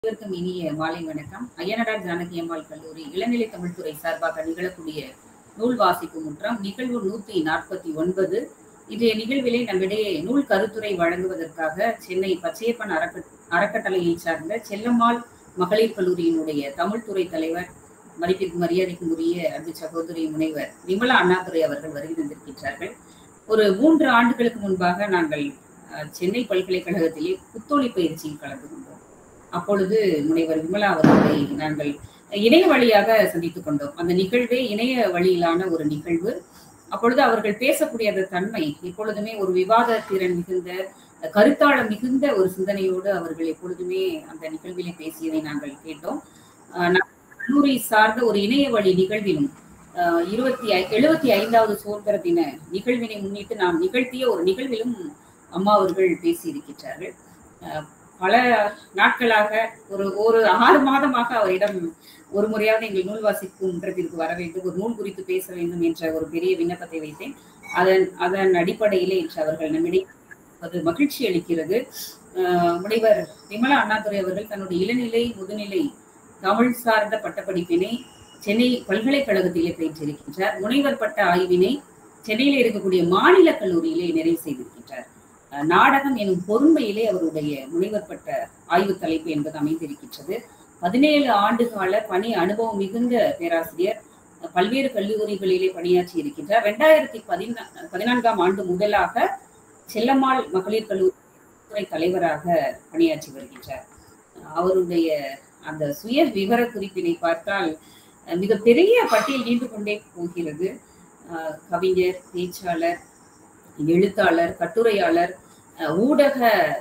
அனைவருக்கும் இனிய மாலை வணக்கம் ஐயனடார் ஜானகி அம்மாள் கல்லூரி இளநிலை தமிழ்துறை சார்பாக நிகழக்கூடிய நூல் வாசிப்பு முற்றம் நிகழ்வு நூத்தி நாற்பத்தி ஒன்பது இன்றைய நிகழ்விலே நம்மிடையே நூல் கருத்துரை வழங்குவதற்காக சென்னை பச்சையப்பன் அறக்க அறக்கட்டளையை சார்ந்த செல்லம்மாள் மகளிர் கல்லூரியினுடைய தமிழ்துறை தலைவர் மதிப்பிற்கு மரியாதைக்கும் உரிய அன்பு சகோதரி முனைவர் விமலா அண்ணாதுரை அவர்கள் வருகை தந்திருக்கின்றார்கள் ஒரு மூன்று ஆண்டுகளுக்கு முன்பாக நாங்கள் அஹ், சென்னை பல்கலைக்கழகத்திலே புத்தொழி பயிற்சியில் கலந்து கொண்டோம் அப்பொழுது முனைவர் விமலா அவர்களை நாங்கள் இணைய வழியாக சந்தித்துக் கொண்டோம் அந்த நிகழ்வே இணைய வழியிலான ஒரு நிகழ்வு அப்பொழுது அவர்கள் பேசக்கூடிய அந்த தன்மை எப்பொழுதுமே ஒரு விவாத திறன் மிகுந்த கருத்தாளம் மிகுந்த ஒரு சிந்தனையோடு அவர்கள் எப்பொழுதுமே அந்த நிகழ்விலே பேசியதை நாங்கள் கேட்டோம் அஹ் நான் கல்லூரி சார்ந்த ஒரு இணைய வழி நிகழ்விலும் அஹ் இருபத்தி ஐ எழுபத்தி ஐந்தாவது சுதந்திர தின நிகழ்வினை முன்னிட்டு நாம் நிகழ்த்திய ஒரு நிகழ்விலும் அம்மா அவர்கள் பேசியிருக்கின்றார்கள் அஹ் பல நாட்களாக ஒரு ஒரு ஆறு மாதமாக அவரிடம் ஒரு முறையாவது எங்கள் நூல் வாசிக்கும் முன்றத்திற்கு வர வேண்டும் ஒரு நூல் குறித்து பேச வேண்டும் என்ற ஒரு பெரிய விண்ணப்பத்தை வைத்தேன் அதன் அதன் அடிப்படையிலே இன்று அவர்கள் நம்மிடையே அது மகிழ்ச்சி அளிக்கிறது அஹ் முனைவர் விமலா அண்ணாதுரை அவர்கள் தன்னுடைய இளநிலை முதுநிலை தமிழ் சார்ந்த பட்டப்படிப்பினை சென்னை பல்கலைக்கழகத்திலே பயின்றிருக்கின்றார் முனைவர் பட்ட ஆய்வினை சென்னையில் இருக்கக்கூடிய மாநில கல்லூரியிலே நிறைவு செய்திருக்கின்றார் அஹ் நாடகம் எனும் பொறுமையிலே அவருடைய முனைவர் பட்ட ஆய்வு தலைப்பு என்பது அமைந்திருக்கின்றது பதினேழு ஆண்டு கால பணி அனுபவம் மிகுந்த பேராசிரியர் அஹ் பல்வேறு கல்லூரிகளிலே பணியாற்றி இருக்கின்றார் ரெண்டாயிரத்தி பதினா பதினான்காம் ஆண்டு முதலாக செல்லம்மாள் மகளிர் கல்லூரி துறை தலைவராக பணியாற்றி வருகின்றார் அவருடைய அந்த சுய விவர குறிப்பினை பார்த்தால் அஹ் மிக பெரிய பட்டியல் நீண்டு கொண்டே போகிறது அஹ் கவிஞர் பேச்சாளர் எழுத்தாளர் கட்டுரையாளர் அஹ் ஊடக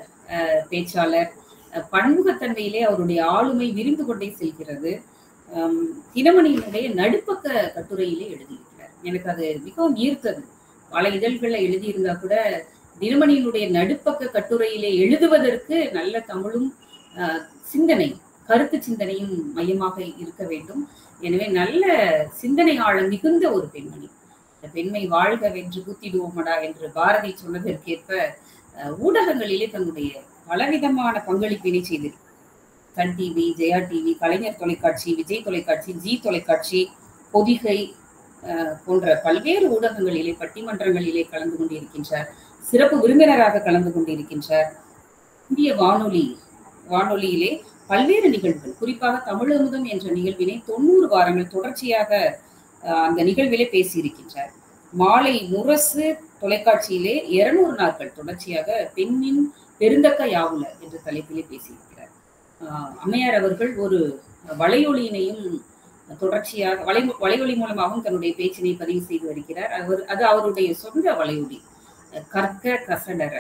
அஹ் பேச்சாளர் அஹ் பன்முகத்தன்மையிலே அவருடைய ஆளுமை விரிந்து கொண்டே செல்கிறது அம், தினமணியினுடைய நடுப்பக்க கட்டுரையிலே எழுதியிருக்கிறார் எனக்கு அது மிகவும் ஈர்த்தது பல இதழ்கள்ல எழுதியிருந்தா கூட தினமணியினுடைய நடுப்பக்க கட்டுரையிலே எழுதுவதற்கு நல்ல தமிழும் அஹ், சிந்தனை கருத்து சிந்தனையும் மையமாக இருக்க வேண்டும் எனவே நல்ல சிந்தனை ஆழம் மிகுந்த ஒரு பெண்மணி இந்த பெண்மை வாழ்க வென்று குத்திடுவோமடா என்று பாரதி சொன்னதற்கேற்ப அஹ், ஊடகங்களிலே தன்னுடைய பலவிதமான பங்களிப்பினை செய்திருக்கிறார் Sun TV Jaya TV Kalaignar தொலைக்காட்சி விஜய் தொலைக்காட்சி ஜி தொலைக்காட்சி பொதிகை அஹ், போன்ற பல்வேறு ஊடகங்களிலே பட்டிமன்றங்களிலே கலந்து கொண்டிருக்கின்றார் சிறப்பு விருந்தினராக கலந்து கொண்டிருக்கின்றார் இந்திய வானொலி வானொலியிலே பல்வேறு நிகழ்வுகள் குறிப்பாக தமிழமுதம் என்ற நிகழ்வினை தொண்ணூறு வாரங்கள் தொடர்ச்சியாக அஹ், அந்த நிகழ்விலே பேசியிருக்கின்றார் மாலை முரசு தொலைக்காட்சியிலே இருநூறு நாட்கள் தொடர்ச்சியாக பெண்ணின் பெருந்தக்க யாவுல என்ற தலைப்பிலே பேசியிருக்கிறார் அஹ், அம்மையார் அவர்கள் ஒரு வலையொலியினையும் தொடர்ச்சியாக வலை வலையொலி மூலமாகவும் தன்னுடைய பேச்சினை பதிவு செய்து வருகிறார் அவர் அது அவருடைய சொந்த வலையொலி அஹ், கற்க கசடர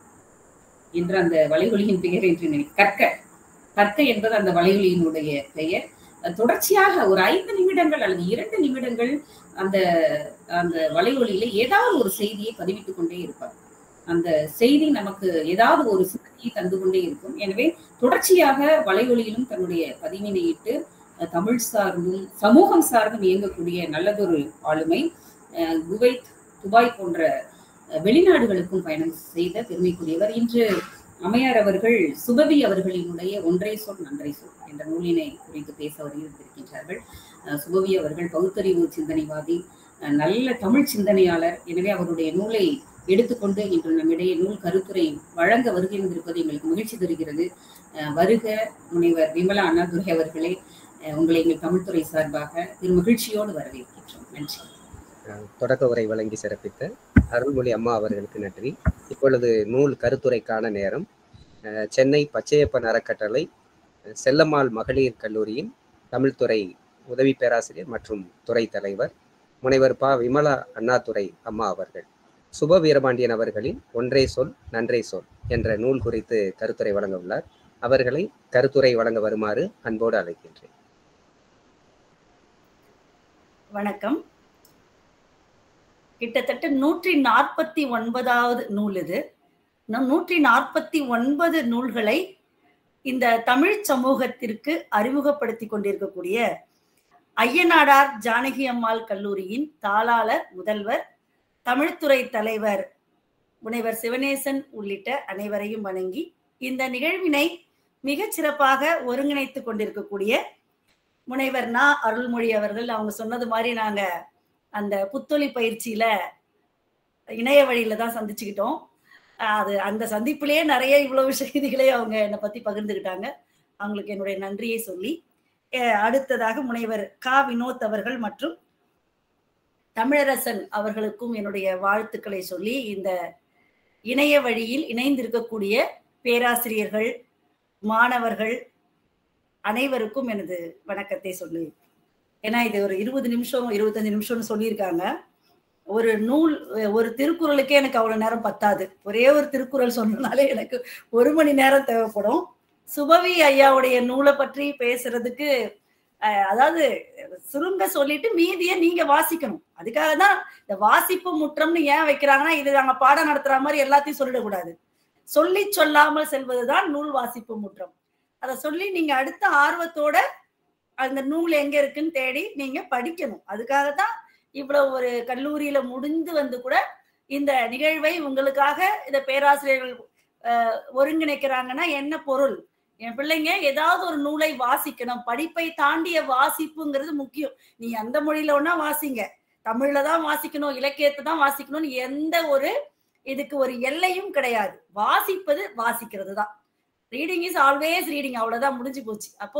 என்ற அந்த வலையொலியின் பெயர் என்று நினை கற்க கற்க என்பது அந்த வலையொலியினுடைய பெயர் அஹ், தொடர்ச்சியாக ஒரு ஐந்து நிமிடங்கள் அல்லது இரண்டு நிமிடங்கள் அந்த அந்த வலையொலியில ஏதாவது ஒரு செய்தியை பதிவிட்டுக் கொண்டே இருப்பார் அந்த செய்தி நமக்கு ஏதாவது ஒரு சிந்தனையை தந்து கொண்டே இருக்கும் எனவே தொடர்ச்சியாக வலையொலியிலும் தன்னுடைய பதிவினை இட்டு அஹ், தமிழ் சார்ந்தும் சமூகம் சார்ந்தும் இயங்கக்கூடிய நல்லதொரு ஆளுமை அஹ், குவைத் துபாய் போன்ற அஹ், வெளிநாடுகளுக்கும் பயணம் செய்த பெருமைக்குரியவர் இன்று அம்மையார் அவர்கள் சுபவி அவர்களினுடைய ஒன்றை சொல் நன்றை சொல் என்ற நூலினை குறித்து பேச வருகின்றார்கள் அஹ், சுபவி அவர்கள் பகுத்தறிவு சிந்தனைவாதி அஹ், நல்ல தமிழ் சிந்தனையாளர் எனவே அவருடைய நூலை எடுத்துக்கொண்டு இன்று நம்மிடையே நூல் கருத்துரை வழங்க வருகின்றிருப்பது எங்களுக்கு மகிழ்ச்சி தருகிறது அஹ், வருக முனைவர் விமலா அண்ணாதுரை அவர்களே அஹ், உங்களை எங்கள் தமிழ்துறை சார்பாக திரு மகிழ்ச்சியோடு வரவேற்கின்றோம் நன்றி அஹ் தொடக்க உரை வழங்கி சிறப்பித்த அருள்மொழி அம்மா அவர்களுக்கு நன்றி இப்பொழுது நூல் கருத்துரைக்கான நேரம் அஹ் சென்னை பச்சையப்பன் அறக்கட்டளை அஹ் செல்லம்மாள் மகளிர் கல்லூரியின் தமிழ்துறை உதவி பேராசிரியர் மற்றும் துறை தலைவர் முனைவர் ப விமலா அண்ணாதுரை அம்மா அவர்கள் சுப வீரபாண்டியன் அவர்களின் ஒன்றே சொல் நன்றே சொல் என்ற நூல் குறித்து கருத்துரை வழங்க உள்ளார் அவர்களை கருத்துரை வழங்க வருமாறு அன்போடு அழைக்கின்றேன் வணக்கம் கிட்டத்தட்ட நூற்றி நாற்பத்தி ஒன்பதாவது நூல் இது நம் நூற்றி நாற்பத்தி ஒன்பது நூல்களை இந்த தமிழ் சமூகத்திற்கு அறிமுகப்படுத்தி கொண்டிருக்கக்கூடிய ஐயனாடார் ஜானகி அம்மாள் கல்லூரியின் தாளாளர் முதல்வர் தமிழ்துறை தலைவர் முனைவர் சிவனேசன் உள்ளிட்ட அனைவரையும் வணங்கி இந்த நிகழ்வினை மிகச் சிறப்பாக ஒருங்கிணைத்து கொண்டிருக்கக்கூடிய முனைவர் நா அருள்மொழி அவர்கள் அவங்க சொன்னது மாதிரி நாங்க அந்த புத்தொழி பயிற்சியில இணைய வழியில தான் சந்திச்சுக்கிட்டோம் அஹ் அது அந்த சந்திப்பிலேயே நிறைய இவ்வளவு செய்திகளை அவங்க என்னை பத்தி பகிர்ந்துக்கிட்டாங்க அவங்களுக்கு என்னுடைய நன்றியை சொல்லி அஹ் அடுத்ததாக முனைவர் கா வினோத் அவர்கள் மற்றும் தமிழரசன் அவர்களுக்கும் என்னுடைய வாழ்த்துக்களை சொல்லி இந்த இணைய வழியில் இணைந்திருக்கக்கூடிய பேராசிரியர்கள் மாணவர்கள் அனைவருக்கும் எனது வணக்கத்தை சொல்லு ஏன்னா இது ஒரு இருபது நிமிஷம் இருபத்தஞ்சு நிமிஷம்னு சொல்லியிருக்காங்க ஒரு நூல் ஒரு திருக்குறளுக்கே எனக்கு அவ்வளவு நேரம் பத்தாது ஒரே ஒரு திருக்குறள் சொன்னனாலே எனக்கு ஒரு மணி நேரம் தேவைப்படும் சுபவி ஐயாவுடைய நூலை பற்றி பேசுறதுக்கு அஹ், அதாவது சுருங்க சொல்லிட்டு மீதியை நீங்க வாசிக்கணும் அதுக்காக தான் இந்த வாசிப்பு முற்றம்னு ஏன் வைக்கிறாங்கன்னா இது நாங்க பாடம் நடத்துற மாதிரி எல்லாத்தையும் சொல்லிடக்கூடாது சொல்லி சொல்லாமல் செல்வதுதான் நூல் வாசிப்பு முற்றம் அதை சொல்லி நீங்க அடுத்த ஆர்வத்தோட அந்த நூல் எங்க இருக்குன்னு தேடி நீங்க படிக்கணும் அதுக்காக தான் இவ்வளவு ஒரு கல்லூரியில முடிந்து வந்து கூட இந்த நிகழ்வை உங்களுக்காக இந்த பேராசிரியர்கள் அஹ், ஒருங்கிணைக்கிறாங்கன்னா என்ன பொருள் என் பிள்ளைங்க ஏதாவது ஒரு நூலை வாசிக்கணும் படிப்பை தாண்டிய வாசிப்புங்கிறது முக்கியம் நீ அந்த மொழியில ஒன்னா வாசிங்க தமிழ்ல தான் வாசிக்கணும் இலக்கியத்தை தான் வாசிக்கணும்னு எந்த ஒரு இதுக்கு ஒரு எல்லையும் கிடையாது வாசிப்பது வாசிக்கிறது தான் ரீடிங் இஸ் ஆல்வேஸ் ரீடிங் அவ்வளவுதான் முடிஞ்சு போச்சு அப்போ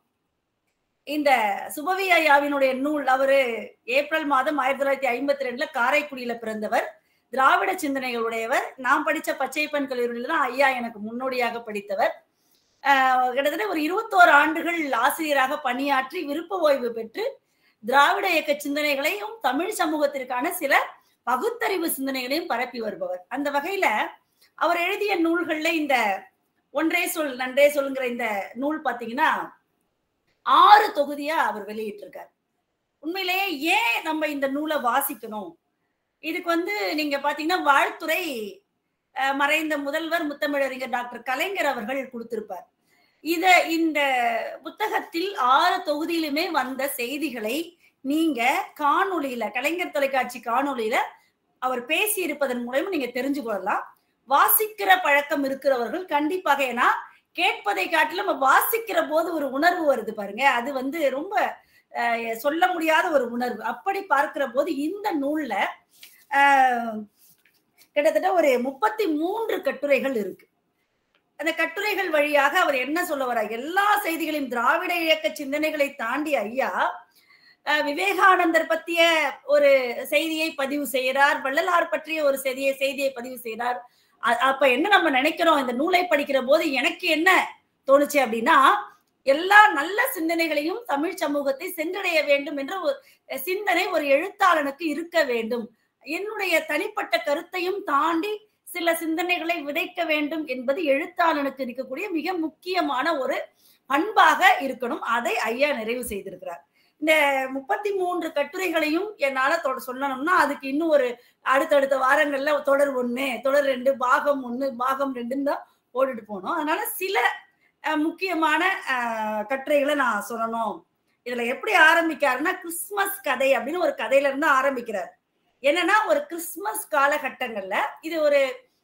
இந்த சுபவி ஐயாவினுடைய நூல் அவரு ஏப்ரல் மாதம் ஆயிரத்தி தொள்ளாயிரத்தி ஐம்பத்தி ரெண்டுல காரைக்குடியில பிறந்தவர் திராவிட சிந்தனைகளுடையவர் நான் படிச்ச பச்சைப்பன் கல்லூரியில தான் ஐயா எனக்கு முன்னோடியாக படித்தவர் ஆஹ் கிட்டத்தட்ட ஒரு இருபத்தோரு ஆண்டுகள் ஆசிரியராக பணியாற்றி விருப்ப ஓய்வு பெற்று திராவிட இயக்க சிந்தனைகளையும் தமிழ் சமூகத்திற்கான சில பகுத்தறிவு சிந்தனைகளையும் பரப்பி வருபவர் அந்த வகையில அவர் எழுதிய நூல்கள்ல இந்த ஒன்றே சொல் நன்றே சொல்லுங்கிற இந்த நூல் பாத்தீங்கன்னா ஆறு தொகுதியா அவர் வெளியிட்டிருக்கார் உண்மையிலேயே ஏன் நம்ம இந்த நூலை வாசிக்கணும் இதுக்கு வந்து நீங்க பாத்தீங்கன்னா வாழ்த்துறை அஹ், மறைந்த முதல்வர் முத்தமிழறிஞர் டாக்டர் கலைஞர் அவர்கள் கொடுத்திருப்பார் இத இந்த புத்தகத்தில் ஆறு தொகுதியிலுமே வந்த செய்திகளை நீங்க காணொளியில கலைஞர் தொலைக்காட்சி காணொளியில அவர் பேசி இருப்பதன் மூலமும் நீங்க தெரிஞ்சு கொள்ளலாம் வாசிக்கிற பழக்கம் இருக்கிறவர்கள் கண்டிப்பாக ஏன்னா கேட்பதை காட்டிலும் நம்ம வாசிக்கிற போது ஒரு உணர்வு வருது பாருங்க அது வந்து ரொம்ப அஹ், சொல்ல முடியாத ஒரு உணர்வு அப்படி பார்க்கிற போது இந்த நூல்ல அஹ், கிட்டத்தட்ட ஒரு முப்பத்தி மூன்று கட்டுரைகள் இருக்கு அந்த கட்டுரைகள் வழியாக அவர் என்ன சொல்ல வர்றார் எல்லா செய்திகளையும் திராவிட இயக்க சிந்தனைகளை தாண்டி ஐயா அஹ், விவேகானந்தர் பத்திய ஒரு செய்தியை பதிவு செய்கிறார் வள்ளலார் பற்றிய ஒரு செய்தியை செய்தியை பதிவு செய்கிறார் அ- அப்ப என்ன நம்ம நினைக்கிறோம் இந்த நூலை படிக்கிற போது எனக்கு என்ன தோணுச்சு அப்படின்னா எல்லா நல்ல சிந்தனைகளையும் தமிழ் சமூகத்தை சென்றடைய வேண்டும் என்ற ஒரு சிந்தனை ஒரு எழுத்தாளனுக்கு இருக்க வேண்டும் என்னுடைய தனிப்பட்ட கருத்தையும் தாண்டி சில சிந்தனைகளை விதைக்க வேண்டும் என்பது எழுத்தாளனுக்கு இருக்கக்கூடிய மிக முக்கியமான ஒரு பண்பாக இருக்கணும் அதை ஐயா நிறைவு செய்திருக்கிறார் இந்த முப்பத்தி மூன்று கட்டுரைகளையும் என்னால தொட- சொல்லணும்னா அதுக்கு இன்னும் ஒரு அடுத்தடுத்த வாரங்கள்ல தொடர் ஒண்ணு தொடர் ரெண்டு பாகம் ஒண்ணு பாகம் ரெண்டுன்னு தான் போட்டுட்டு போனோம் அதனால சில அஹ், முக்கியமான அஹ், கட்டுரைகளை நான் சொல்லணும் இதுல எப்படி ஆரம்பிக்காருன்னா கிறிஸ்மஸ் கதை அப்படின்னு ஒரு கதையில இருந்து ஆரம்பிக்கிறார் என்னன்னா ஒரு கிறிஸ்மஸ் காலகட்டங்கள்ல இது ஒரு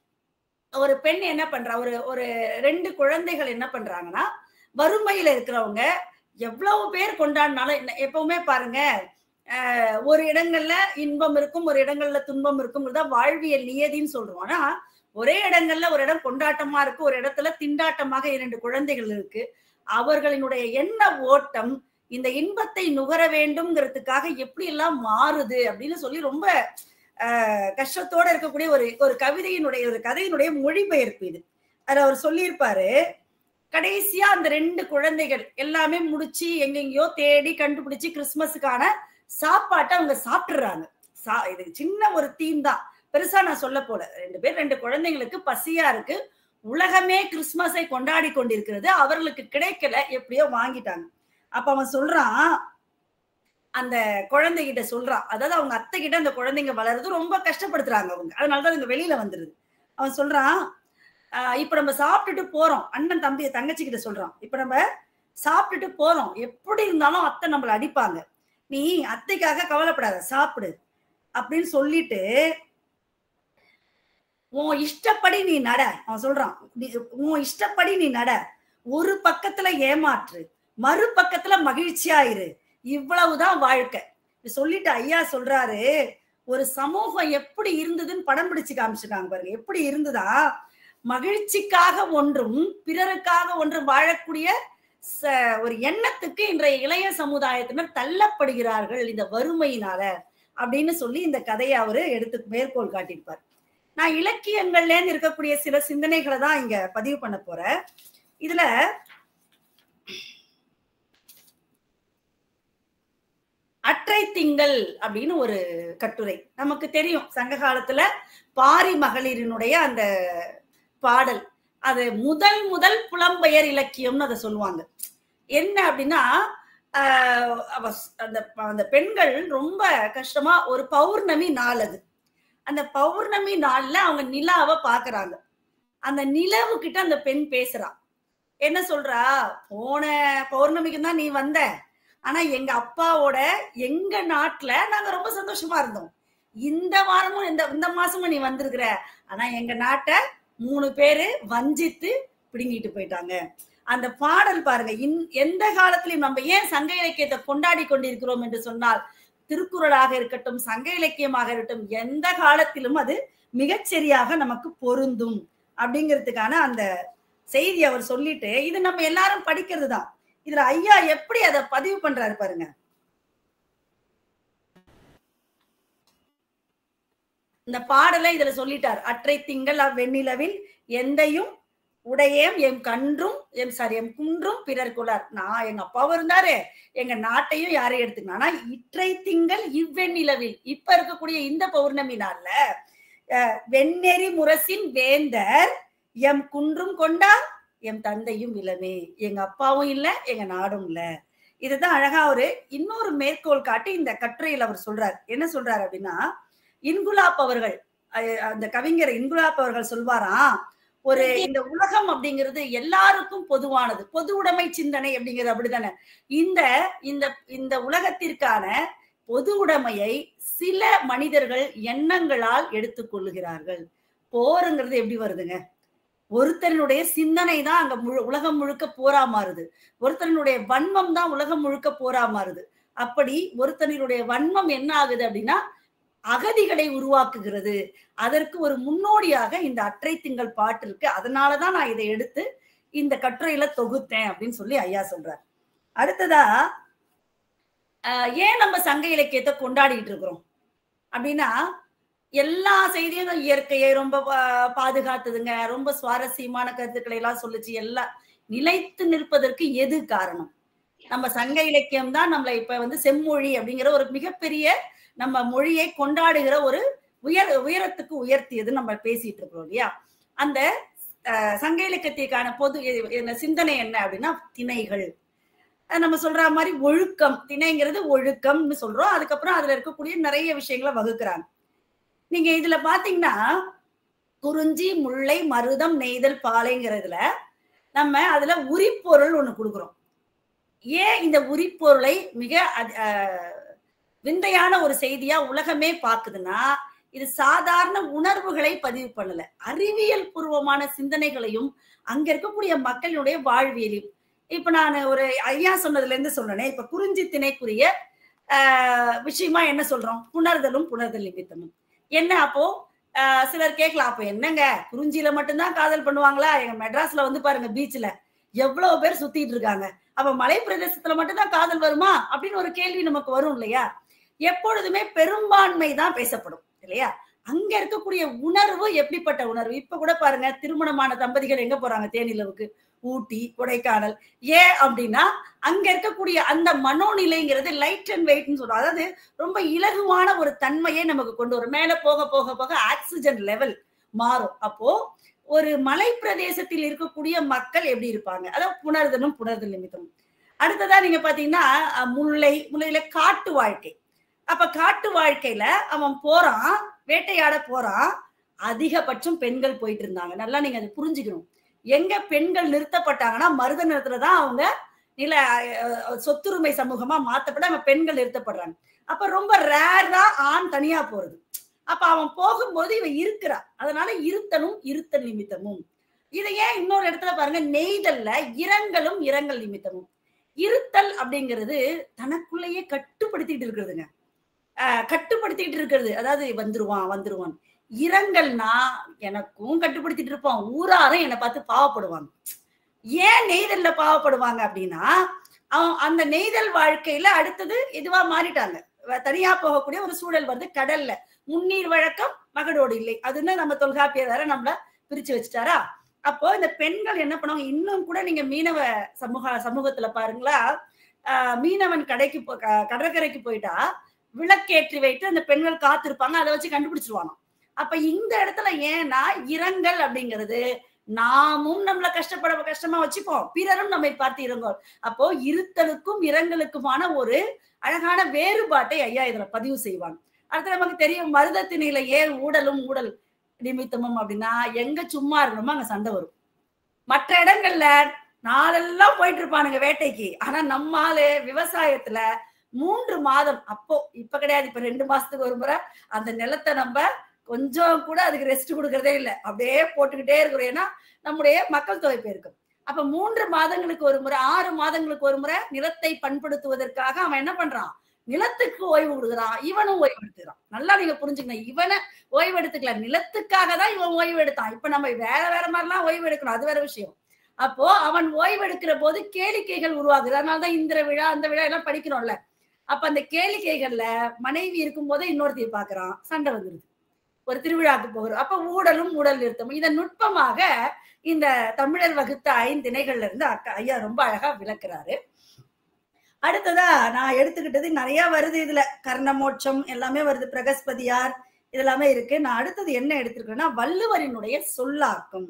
ஒரு பெண் என்ன பண்றா ஒரு ஒரு ரெண்டு குழந்தைகள் என்ன பண்றாங்கன்னா வறுமையில இருக்கிறவங்க எவ்வளவு பேர் கொண்டாடினாலும் என்ன- எப்பவுமே பாருங்க அஹ், ஒரு இடங்கள்ல இன்பம் இருக்கும் ஒரு இடங்கள்ல துன்பம் இருக்குங்கிறத வாழ்வியல் நியதின்னு சொல்றோம் ஆனா ஒரே இடங்கள்ல ஒரு இடம் கொண்டாட்டமா இருக்கு ஒரு இடத்துல திண்டாட்டமாக இரண்டு குழந்தைகள் இருக்கு அவர்களினுடைய எண்ண ஓட்டம் இந்த இன்பத்தை நுகர வேண்டும்ங்கிறதுக்காக எப்படி எல்லாம் மாறுது அப்படின்னு சொல்லி ரொம்ப ஆஹ், கஷ்டத்தோட இருக்கக்கூடிய ஒரு ஒரு கவிதையினுடைய ஒரு கதையினுடைய மொழிபெயர்ப்பு இது அதுல அவர் சொல்லியிருப்பாரு கடைசியா அந்த ரெண்டு குழந்தைகள் எல்லாமே முடிச்சு எங்கெங்கயோ தேடி கண்டுபிடிச்சு கிறிஸ்மஸுக்கான சாப்பாட்டை அவங்க சாப்பிட்டுறாங்க சா இது சின்ன ஒரு தீம் தான் பெருசா நான் சொல்ல போல ரெண்டு பேர் ரெண்டு குழந்தைங்களுக்கு பசியா இருக்கு உலகமே கிறிஸ்மஸை கொண்டாடி கொண்டிருக்கிறது அவர்களுக்கு கிடைக்கல எப்படியோ வாங்கிட்டாங்க அப்ப அவன் சொல்றான் அந்த குழந்தைகிட்ட சொல்றான் அதாவது அவங்க அத்தை கிட்ட அந்த குழந்தைங்க வளருது ரொம்ப கஷ்டப்படுத்துறாங்க அவங்க அதனாலதான் அவங்க வெளியில வந்துருது அவன் சொல்றான் ஆஹ் இப்ப நம்ம சாப்பிட்டுட்டு போறோம் அண்ணன் தம்பி தங்கச்சி கிட்ட சொல்றான் இப்ப நம்ம சாப்பிட்டுட்டு போறோம் எப்படி இருந்தாலும் அத்தை நம்மள அடிப்பாங்க நீ அத்தைக்காக கவலைப்படாத சாப்பிடு அப்படின்னு சொல்லிட்டு உன் இஷ்டப்படி நீ நட அவன் சொல்றான் நீ- உன் இஷ்டப்படி நீ நட ஒரு பக்கத்துல ஏமாற்று மறுபக்கத்துல மகிழ்ச்சியா இரு இவ்வளவுதான் வாழ்க்கை இது சொல்லிட்டு ஐயா சொல்றாரு ஒரு சமூகம் எப்படி இருந்ததுன்னு படம் பிடிச்சு காமிச்சிருக்காங்க பாருங்க எப்படி இருந்ததா மகிழ்ச்சிக்காக ஒன்றும் பிறருக்காக ஒன்றும் வாழக்கூடிய ச- ஒரு எண்ணத்துக்கு இன்றைய இளைய சமுதாயத்தினர் தள்ளப்படுகிறார்கள் இந்த வறுமையினால அப்படின்னு சொல்லி இந்த கதையை அவரு எடுத்து மேற்கோள் காட்டியிருப்பார் நான் இலக்கியங்கள்ல இருந்து இருக்கக்கூடிய சில சிந்தனைகளை தான் இங்க பதிவு பண்ண போறேன் இதுல அற்றை திங்கள் அப்படின்னு ஒரு கட்டுரை நமக்கு தெரியும் சங்க காலத்துல பாரி மகளிரினுடைய அந்த பாடல் அது முதல் முதல் புலம்பெயர் இலக்கியம்னு அதை சொல்லுவாங்க என்ன அப்படின்னா ஆஹ் அவ ஸ்- அந்த அந்த பெண்கள் ரொம்ப கஷ்டமா ஒரு பௌர்ணமி நாள் அது அந்த பௌர்ணமி நாள்ல அவங்க நிலாவை பாக்குறாங்க அந்த நிலவு கிட்ட அந்த பெண் பேசுறா என்ன சொல்றா போன பௌர்ணமிக்கு தான் நீ வந்த ஆனா எங்க அப்பாவோட எங்க நாட்டுல நாங்க ரொம்ப சந்தோஷமா இருந்தோம் இந்த வாரமும் இந்த இந்த மாசமும் நீ வந்திருக்கிற ஆனா எங்க நாட்டை மூணு பேரு வஞ்சித்து பிடுங்கிட்டு போயிட்டாங்க அந்த பாடல் பாருங்க இன் எந்த காலத்திலும் நம்ம ஏன் சங்க இலக்கியத்தை கொண்டாடி கொண்டிருக்கிறோம் என்று சொன்னால் திருக்குறளாக இருக்கட்டும் சங்க இலக்கியமாக இருக்கட்டும் எந்த காலத்திலும் அது மிகச்சரியாக நமக்கு பொருந்தும் அப்படிங்கிறதுக்கான அந்த செய்தி அவர் சொல்லிட்டு இது நம்ம எல்லாரும் படிக்கிறது தான் இதுல ஐயா எப்படி அதை பதிவு பண்றாரு பாருங்க இந்த பாடலை இதுல சொல்லிட்டார் அற்றை திங்கள் அவ்வெண்ணிலவில் எந்தையும் உடையேம் எம் கன்றும் எம் சாரி எம் குன்றும் பிறர் குலார் நான் எங்க அப்பாவும் இருந்தாரு எங்க நாட்டையும் யாரையும் எடுத்துக்கணும் ஆனா இற்றை திங்கள் இவ்வெண்ணிலவில் இப்ப இருக்கக்கூடிய இந்த பௌர்ணமி நாள்ல அஹ், வெண்ணெறி முரசின் வேந்தர் எம் குன்றும் கொண்டார் எம் தந்தையும் இளமே எங்க அப்பாவும் இல்ல எங்க நாடும் இல்ல இதுதான் அழகா ஒரு இன்னொரு மேற்கோள் காட்டி இந்த கட்டுரையில் அவர் சொல்றார் என்ன சொல்றாரு அப்படின்னா இன்குலாப் அவர்கள் அஹ், அந்த கவிஞர் இன்குலாப் அவர்கள் சொல்வாராம் ஒரு இந்த உலகம் அப்படிங்கிறது எல்லாருக்கும் பொதுவானது பொது உடைமை சிந்தனை அப்படிங்கிறது அப்படிதானே இந்த இந்த இந்த உலகத்திற்கான பொது உடைமையை சில மனிதர்கள் எண்ணங்களால் எடுத்துக்கொள்ளுகிறார்கள் போருங்கிறது எப்படி வருதுங்க ஒருத்தனுடைய சிந்தனை தான் அங்க முழு உலகம் முழுக்க போரா மாறுது ஒருத்தனுடைய வன்மம் தான் உலகம் முழுக்க போரா மாறுது அப்படி ஒருத்தனுடைய வன்மம் என்ன ஆகுது அப்படின்னா அகதிகளை உருவாக்குகிறது அதற்கு ஒரு முன்னோடியாக இந்த அற்றை திங்கள் பாட்டு இருக்கு அதனாலதான் நான் இதை எடுத்து இந்த கட்டுரையில தொகுத்தேன் அப்படின்னு சொல்லி ஐயா சொல்றார் அடுத்ததா ஆஹ் ஏன் நம்ம சங்க இலக்கியத்தை கொண்டாடிட்டு இருக்கிறோம் அப்படின்னா எல்லா செய்தியும் தான் இயற்கையை ரொம்ப பா- பாதுகாத்ததுங்க ரொம்ப சுவாரஸ்யமான கருத்துக்களை எல்லாம் சொல்லுச்சு எல்லாம் நிலைத்து நிற்பதற்கு எது காரணம் நம்ம சங்க இலக்கியம் தான் நம்மளை இப்ப வந்து செம்மொழி அப்படிங்கிற ஒரு மிகப்பெரிய நம்ம மொழியை கொண்டாடுகிற ஒரு உயர் உயரத்துக்கு உயர்த்தியது நம்ம பேசிட்டு இருக்கிறோம் இல்லையா அந்த அஹ், சங்க இலக்கியத்திற்கான பொது எ- என்ன சிந்தனை என்ன அப்படின்னா திணைகள் அஹ் நம்ம சொல்ற மாதிரி ஒழுக்கம் திணைங்கிறது ஒழுக்கம்னு சொல்றோம் அதுக்கப்புறம் அதுல இருக்கக்கூடிய நிறைய விஷயங்களை வகுக்கிறாங்க நீங்க இதுல பாத்தீங்கன்னா குறிஞ்சி முல்லை மருதம் நெய்தல் பாலைங்கிறதுல நம்ம அதுல உரிப்பொருள் ஒண்ணு கொடுக்குறோம் ஏன் இந்த உரிப்பொருளை மிக அதி- அஹ், விந்தையான ஒரு செய்தியா உலகமே பாக்குதுன்னா இது சாதாரண உணர்வுகளை பதிவு பண்ணல அறிவியல் பூர்வமான சிந்தனைகளையும் அங்க இருக்கக்கூடிய மக்களுடைய வாழ்வியலையும் இப்ப நான் ஒரு ஐயா சொன்னதுல இருந்து சொல்றேனே இப்ப குறிஞ்சி திணைக்குரிய ஆஹ் விஷயமா என்ன சொல்றோம் புணர்தலும் புணர்தல் நிமித்தமும் என்ன அப்போ ஆஹ் சிலர் கேட்கலாம் அப்ப என்னங்க குறிஞ்சியில மட்டும்தான் காதல் பண்ணுவாங்களா எங்க மெட்ராஸ்ல வந்து பாருங்க பீச்ல எவ்வளவு பேர் சுத்திட்டு இருக்காங்க அப்ப மலை பிரதேசத்துல மட்டும்தான் காதல் வருமா அப்படின்னு ஒரு கேள்வி நமக்கு வரும் இல்லையா எப்பொழுதுமே பெரும்பான்மை தான் பேசப்படும் இல்லையா அங்க இருக்கக்கூடிய உணர்வு எப்படிப்பட்ட உணர்வு இப்ப கூட பாருங்க திருமணமான தம்பதிகள் எங்க போறாங்க தேனிலவுக்கு ஊட்டி கொடைக்கானல் ஏன் அப்படின்னா அங்க இருக்கக்கூடிய அந்த மனோநிலைங்கிறது லைட் அண்ட் வெயிட்னு சொல்றோம் அதாவது ரொம்ப இலகுவான ஒரு தன்மையை நமக்கு கொண்டு வரும் மேல போக போக போக ஆக்சிஜன் லெவல் மாறும் அப்போ ஒரு மலை பிரதேசத்தில் இருக்கக்கூடிய மக்கள் எப்படி இருப்பாங்க அதாவது புணர்தலும் புணர்தல் நிமித்தமும் அடுத்ததா நீங்க பாத்தீங்கன்னா அஹ், முல்லை முல்லையில காட்டு வாழ்க்கை அப்ப காட்டு வாழ்க்கையில அவன் போறான் வேட்டையாட போறான் அதிகபட்சம் பெண்கள் போயிட்டு இருந்தாங்க நல்லா நீங்க அதை புரிஞ்சுக்கணும் எங்க பெண்கள் நிறுத்தப்பட்டாங்கன்னா மருத நிலத்துல தான் அவங்க நில அஹ், சொத்துரிமை சமூகமா மாத்தப்பட அவங்க பெண்கள் நிறுத்தப்படுறாங்க அப்ப ரொம்ப ரேரா ஆண் தனியா போறது அப்ப அவன் போகும்போது இவன் இருக்கிறா அதனால இருத்தலும் இருத்தல் நிமித்தமும் இதை ஏன் இன்னொரு இடத்துல பாருங்க நெய்தல்ல இரங்கலும் இரங்கல் நிமித்தமும் இருத்தல் அப்படிங்கிறது தனக்குள்ளேயே கட்டுப்படுத்திட்டு இருக்கிறதுங்க ஆஹ் கட்டுப்படுத்திட்டு இருக்கிறது அதாவது வந்துருவான் வந்துருவான் இரங்கல்னா எனக்கும் கட்டுப்படுத்திட்டு இருப்பான் ஊராரும் என்னை பார்த்து பாவப்படுவாங்க ஏன் நெய்தல்ல பாவப்படுவாங்க அப்படின்னா அவன் அந்த நெய்தல் வாழ்க்கையில அடுத்தது இதுவா மாறிட்டாங்க வ- தனியா போகக்கூடிய ஒரு சூழல் வந்து கடல்ல முன்னீர் வழக்கம் மகடோடு இல்லை அதுன்னு நம்ம தொல்காப்பியர் வேற நம்மள பிரிச்சு வச்சுட்டாரா அப்போ இந்த பெண்கள் என்ன பண்ணுவாங்க இன்னும் கூட நீங்க மீனவ சமூக சமூகத்துல பாருங்களா ஆஹ் மீனவன் கடைக்கு போ- க- கடற்கரைக்கு போயிட்டா விளக்கேற்றி வைத்து அந்த பெண்கள் காத்திருப்பாங்க அதை வச்சு கண்டுபிடிச்சிருவாங்க அப்ப இந்த இடத்துல ஏன்னா இரங்கல் அப்படிங்கிறது நாமும் நம்மள கஷ்டப்பட கஷ்டமா வச்சுப்போம் பிறரும் நம்மை பார்த்து இறங்கோம் அப்போ இருத்தலுக்கும் இரங்கலுக்குமான ஒரு அழகான வேறுபாட்டை ஐயா இதுல பதிவு செய்வாங்க அடுத்து நமக்கு தெரியும் மருதத்திணையில ஏன் ஊடலும் ஊடல் நிமித்தமும் அப்படின்னா எங்க சும்மா இருக்கணுமோ அங்க சண்டை வரும் மற்ற இடங்கள்ல நாளெல்லாம் போயிட்டு இருப்பானுங்க வேட்டைக்கு ஆனா நம்மால விவசாயத்துல மூன்று மாதம் அப்போ இப்ப கிடையாது இப்ப ரெண்டு மாசத்துக்கு ஒரு முறை அந்த நிலத்தை நம்ம கொஞ்சம் கூட அதுக்கு ரெஸ்ட் கொடுக்கறதே இல்லை அப்படியே போட்டுக்கிட்டே இருக்கிறோம் ஏன்னா நம்முடைய மக்கள் தொகை பெருக்கும் அப்ப மூன்று மாதங்களுக்கு ஒரு முறை ஆறு மாதங்களுக்கு ஒரு முறை நிலத்தை பண்படுத்துவதற்காக அவன் என்ன பண்றான் நிலத்துக்கு ஓய்வு கொடுக்குறான் இவனும் ஓய்வு எடுத்துக்கிறான் நல்லா நீங்க புரிஞ்சுக்கணும் இவனை ஓய்வு எடுத்துக்கல நிலத்துக்காக தான் இவன் ஓய்வு எடுத்தான் இப்ப நம்ம வேற வேற மாதிரிலாம் ஓய்வு எடுக்கணும் அது வேற விஷயம் அப்போ அவன் ஓய்வு எடுக்கிற போது கேளிக்கைகள் உருவாகுது அதனாலதான் இந்திர விழா அந்த விழா எல்லாம் படிக்கிறோம்ல அப்ப அந்த கேளிக்கைகள்ல மனைவி இருக்கும் போதே இன்னொருத்தைய பாக்குறான் சண்டை வந்துருது ஒரு திருவிழாக்கு போகிறோம் அப்ப ஊடலும் ஊடல் நிறுத்தம் இதை நுட்பமாக இந்த தமிழர் வகுத்த ஐந்திணைகள்ல இருந்து அக்கா ஐயா ரொம்ப அழகா விளக்குறாரு அடுத்ததா நான் எடுத்துக்கிட்டது நிறைய வருது இதுல கர்ணமோட்சம் எல்லாமே வருது பிரகஸ்பதியார் இதெல்லாமே இருக்கு நான் அடுத்தது என்ன எடுத்திருக்கேன்னா வள்ளுவரினுடைய சொல்லாக்கம்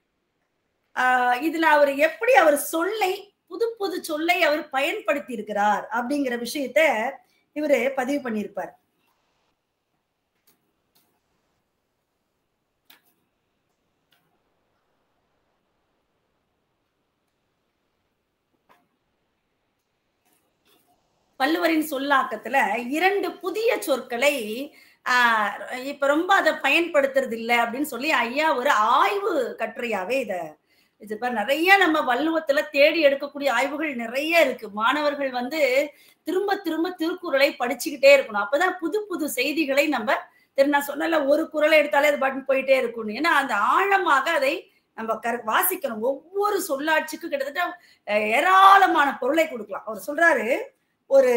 ஆஹ் இதுல அவர் எப்படி அவர் சொல்லை புது புது சொல்லை அவர் பயன்படுத்தி இருக்கிறார் அப்படிங்கிற விஷயத்த இவரு பதிவு பண்ணியிருப்பார் வள்ளுவரின் சொல்லாக்கத்துல இரண்டு புதிய சொற்களை ஆஹ் இப்ப ரொம்ப அதை பயன்படுத்துறது இல்லை அப்படின்னு சொல்லி ஐயா ஒரு ஆய்வு கட்டுரையாவே இத இது இப்ப நிறைய நம்ம வள்ளுவத்துல தேடி எடுக்கக்கூடிய ஆய்வுகள் நிறைய இருக்கு மாணவர்கள் வந்து திரும்ப திரும்ப திருக்குறளை படிச்சுக்கிட்டே இருக்கணும் அப்பதான் புது புது செய்திகளை நம்ம திரு நான் சொன்னல ஒரு குறளை எடுத்தாலே அது பாட்டு போயிட்டே இருக்கணும் ஏன்னா அந்த ஆழமாக அதை நம்ம கர வாசிக்கணும் ஒவ்வொரு சொல்லாட்சிக்கு கிட்டத்தட்ட அஹ், ஏராளமான பொருளை கொடுக்கலாம் அவர் சொல்றாரு ஒரு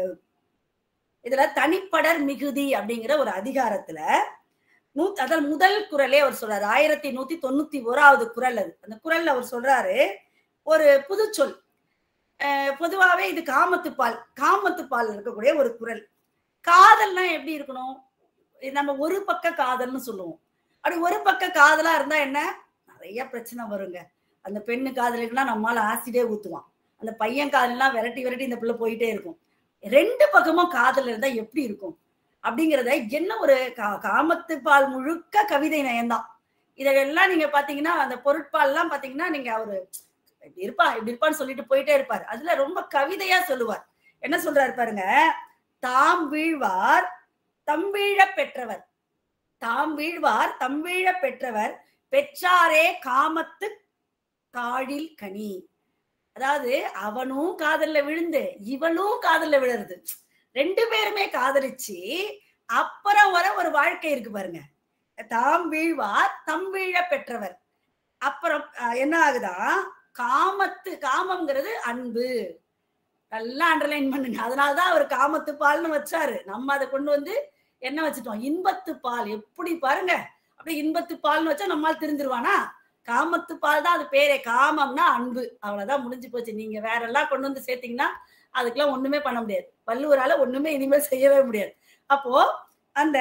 இதுல தனிப்படர் மிகுதி அப்படிங்கிற ஒரு அதிகாரத்துல நூ அதாவது முதல் குரலே அவர் சொல்றாரு ஆயிரத்தி நூத்தி தொண்ணூத்தி ஓராவது குரல் அது அந்த குரல்ல அவர் சொல்றாரு ஒரு புது சொல் அஹ் பொதுவாவே இது காமத்துப்பால் காமத்துப்பால் இருக்கக்கூடிய ஒரு குரல் காதல்னா எப்படி இருக்கணும் இது நம்ம ஒரு பக்க காதல்னு சொல்லுவோம் அப்படி ஒரு பக்க காதலா இருந்தா என்ன நிறைய பிரச்சனை வருங்க அந்த பெண்ணு காதலுக்குன்னா நம்மால ஆசிடே ஊத்துவான் அந்த பையன் காதல்லாம் விரட்டி விரட்டி இந்த பிள்ளை போயிட்டே இருக்கும் ரெண்டு பக்கமும் காதல் இருந்தா எப்படி இருக்கும் அப்படிங்கிறத என்ன ஒரு கா காமத்து பால் முழுக்க கவிதை நயம்தான் இதெல்லாம் நீங்க பாத்தீங்கன்னா அந்த பொருட்பால் எல்லாம் பாத்தீங்கன்னா நீங்க அவரு இப்படி இருப்பா இப்படி இருப்பான்னு சொல்லிட்டு போயிட்டே இருப்பார் அதுல ரொம்ப கவிதையா சொல்லுவார் என்ன சொல்றாரு பாருங்க தாம் வீழ்வார் தம்பீழ பெற்றவர் தாம் வீழ்வார் தம்பீழ பெற்றவர் பெற்றாரே காமத்து தாழில் கனி அதாவது அவனும் காதல்ல விழுந்து இவனும் காதல்ல விழுறது ரெண்டு பேருமே காதலிச்சு அப்புறம் வர ஒரு வாழ்க்கை இருக்கு பாருங்க தாம் வீழ்வார் தம் வீழ பெற்றவர் அப்புறம் அஹ், என்ன ஆகுதா காமத்து காமம்ங்கிறது அன்பு நல்லா அண்டர்லைன் பண்ணுங்க அதனாலதான் அவர் காமத்து பால்னு வச்சாரு நம்ம அதை கொண்டு வந்து என்ன வச்சுட்டோம் இன்பத்து பால் எப்படி பாருங்க அப்படியே இன்பத்து பால்னு வச்சா நம்மால் தெரிஞ்சிருவானா காமத்து பால் தான் அது பேரே காமம்னா அன்பு அவ்வளவுதான் முடிஞ்சு போச்சு நீங்க வேற எல்லாம் கொண்டு வந்து சேர்த்தீங்கன்னா அதுக்கெல்லாம் ஒண்ணுமே பண்ண முடியாது வள்ளுவரால ஒண்ணுமே இனிமேல் செய்யவே முடியாது அப்போ அந்த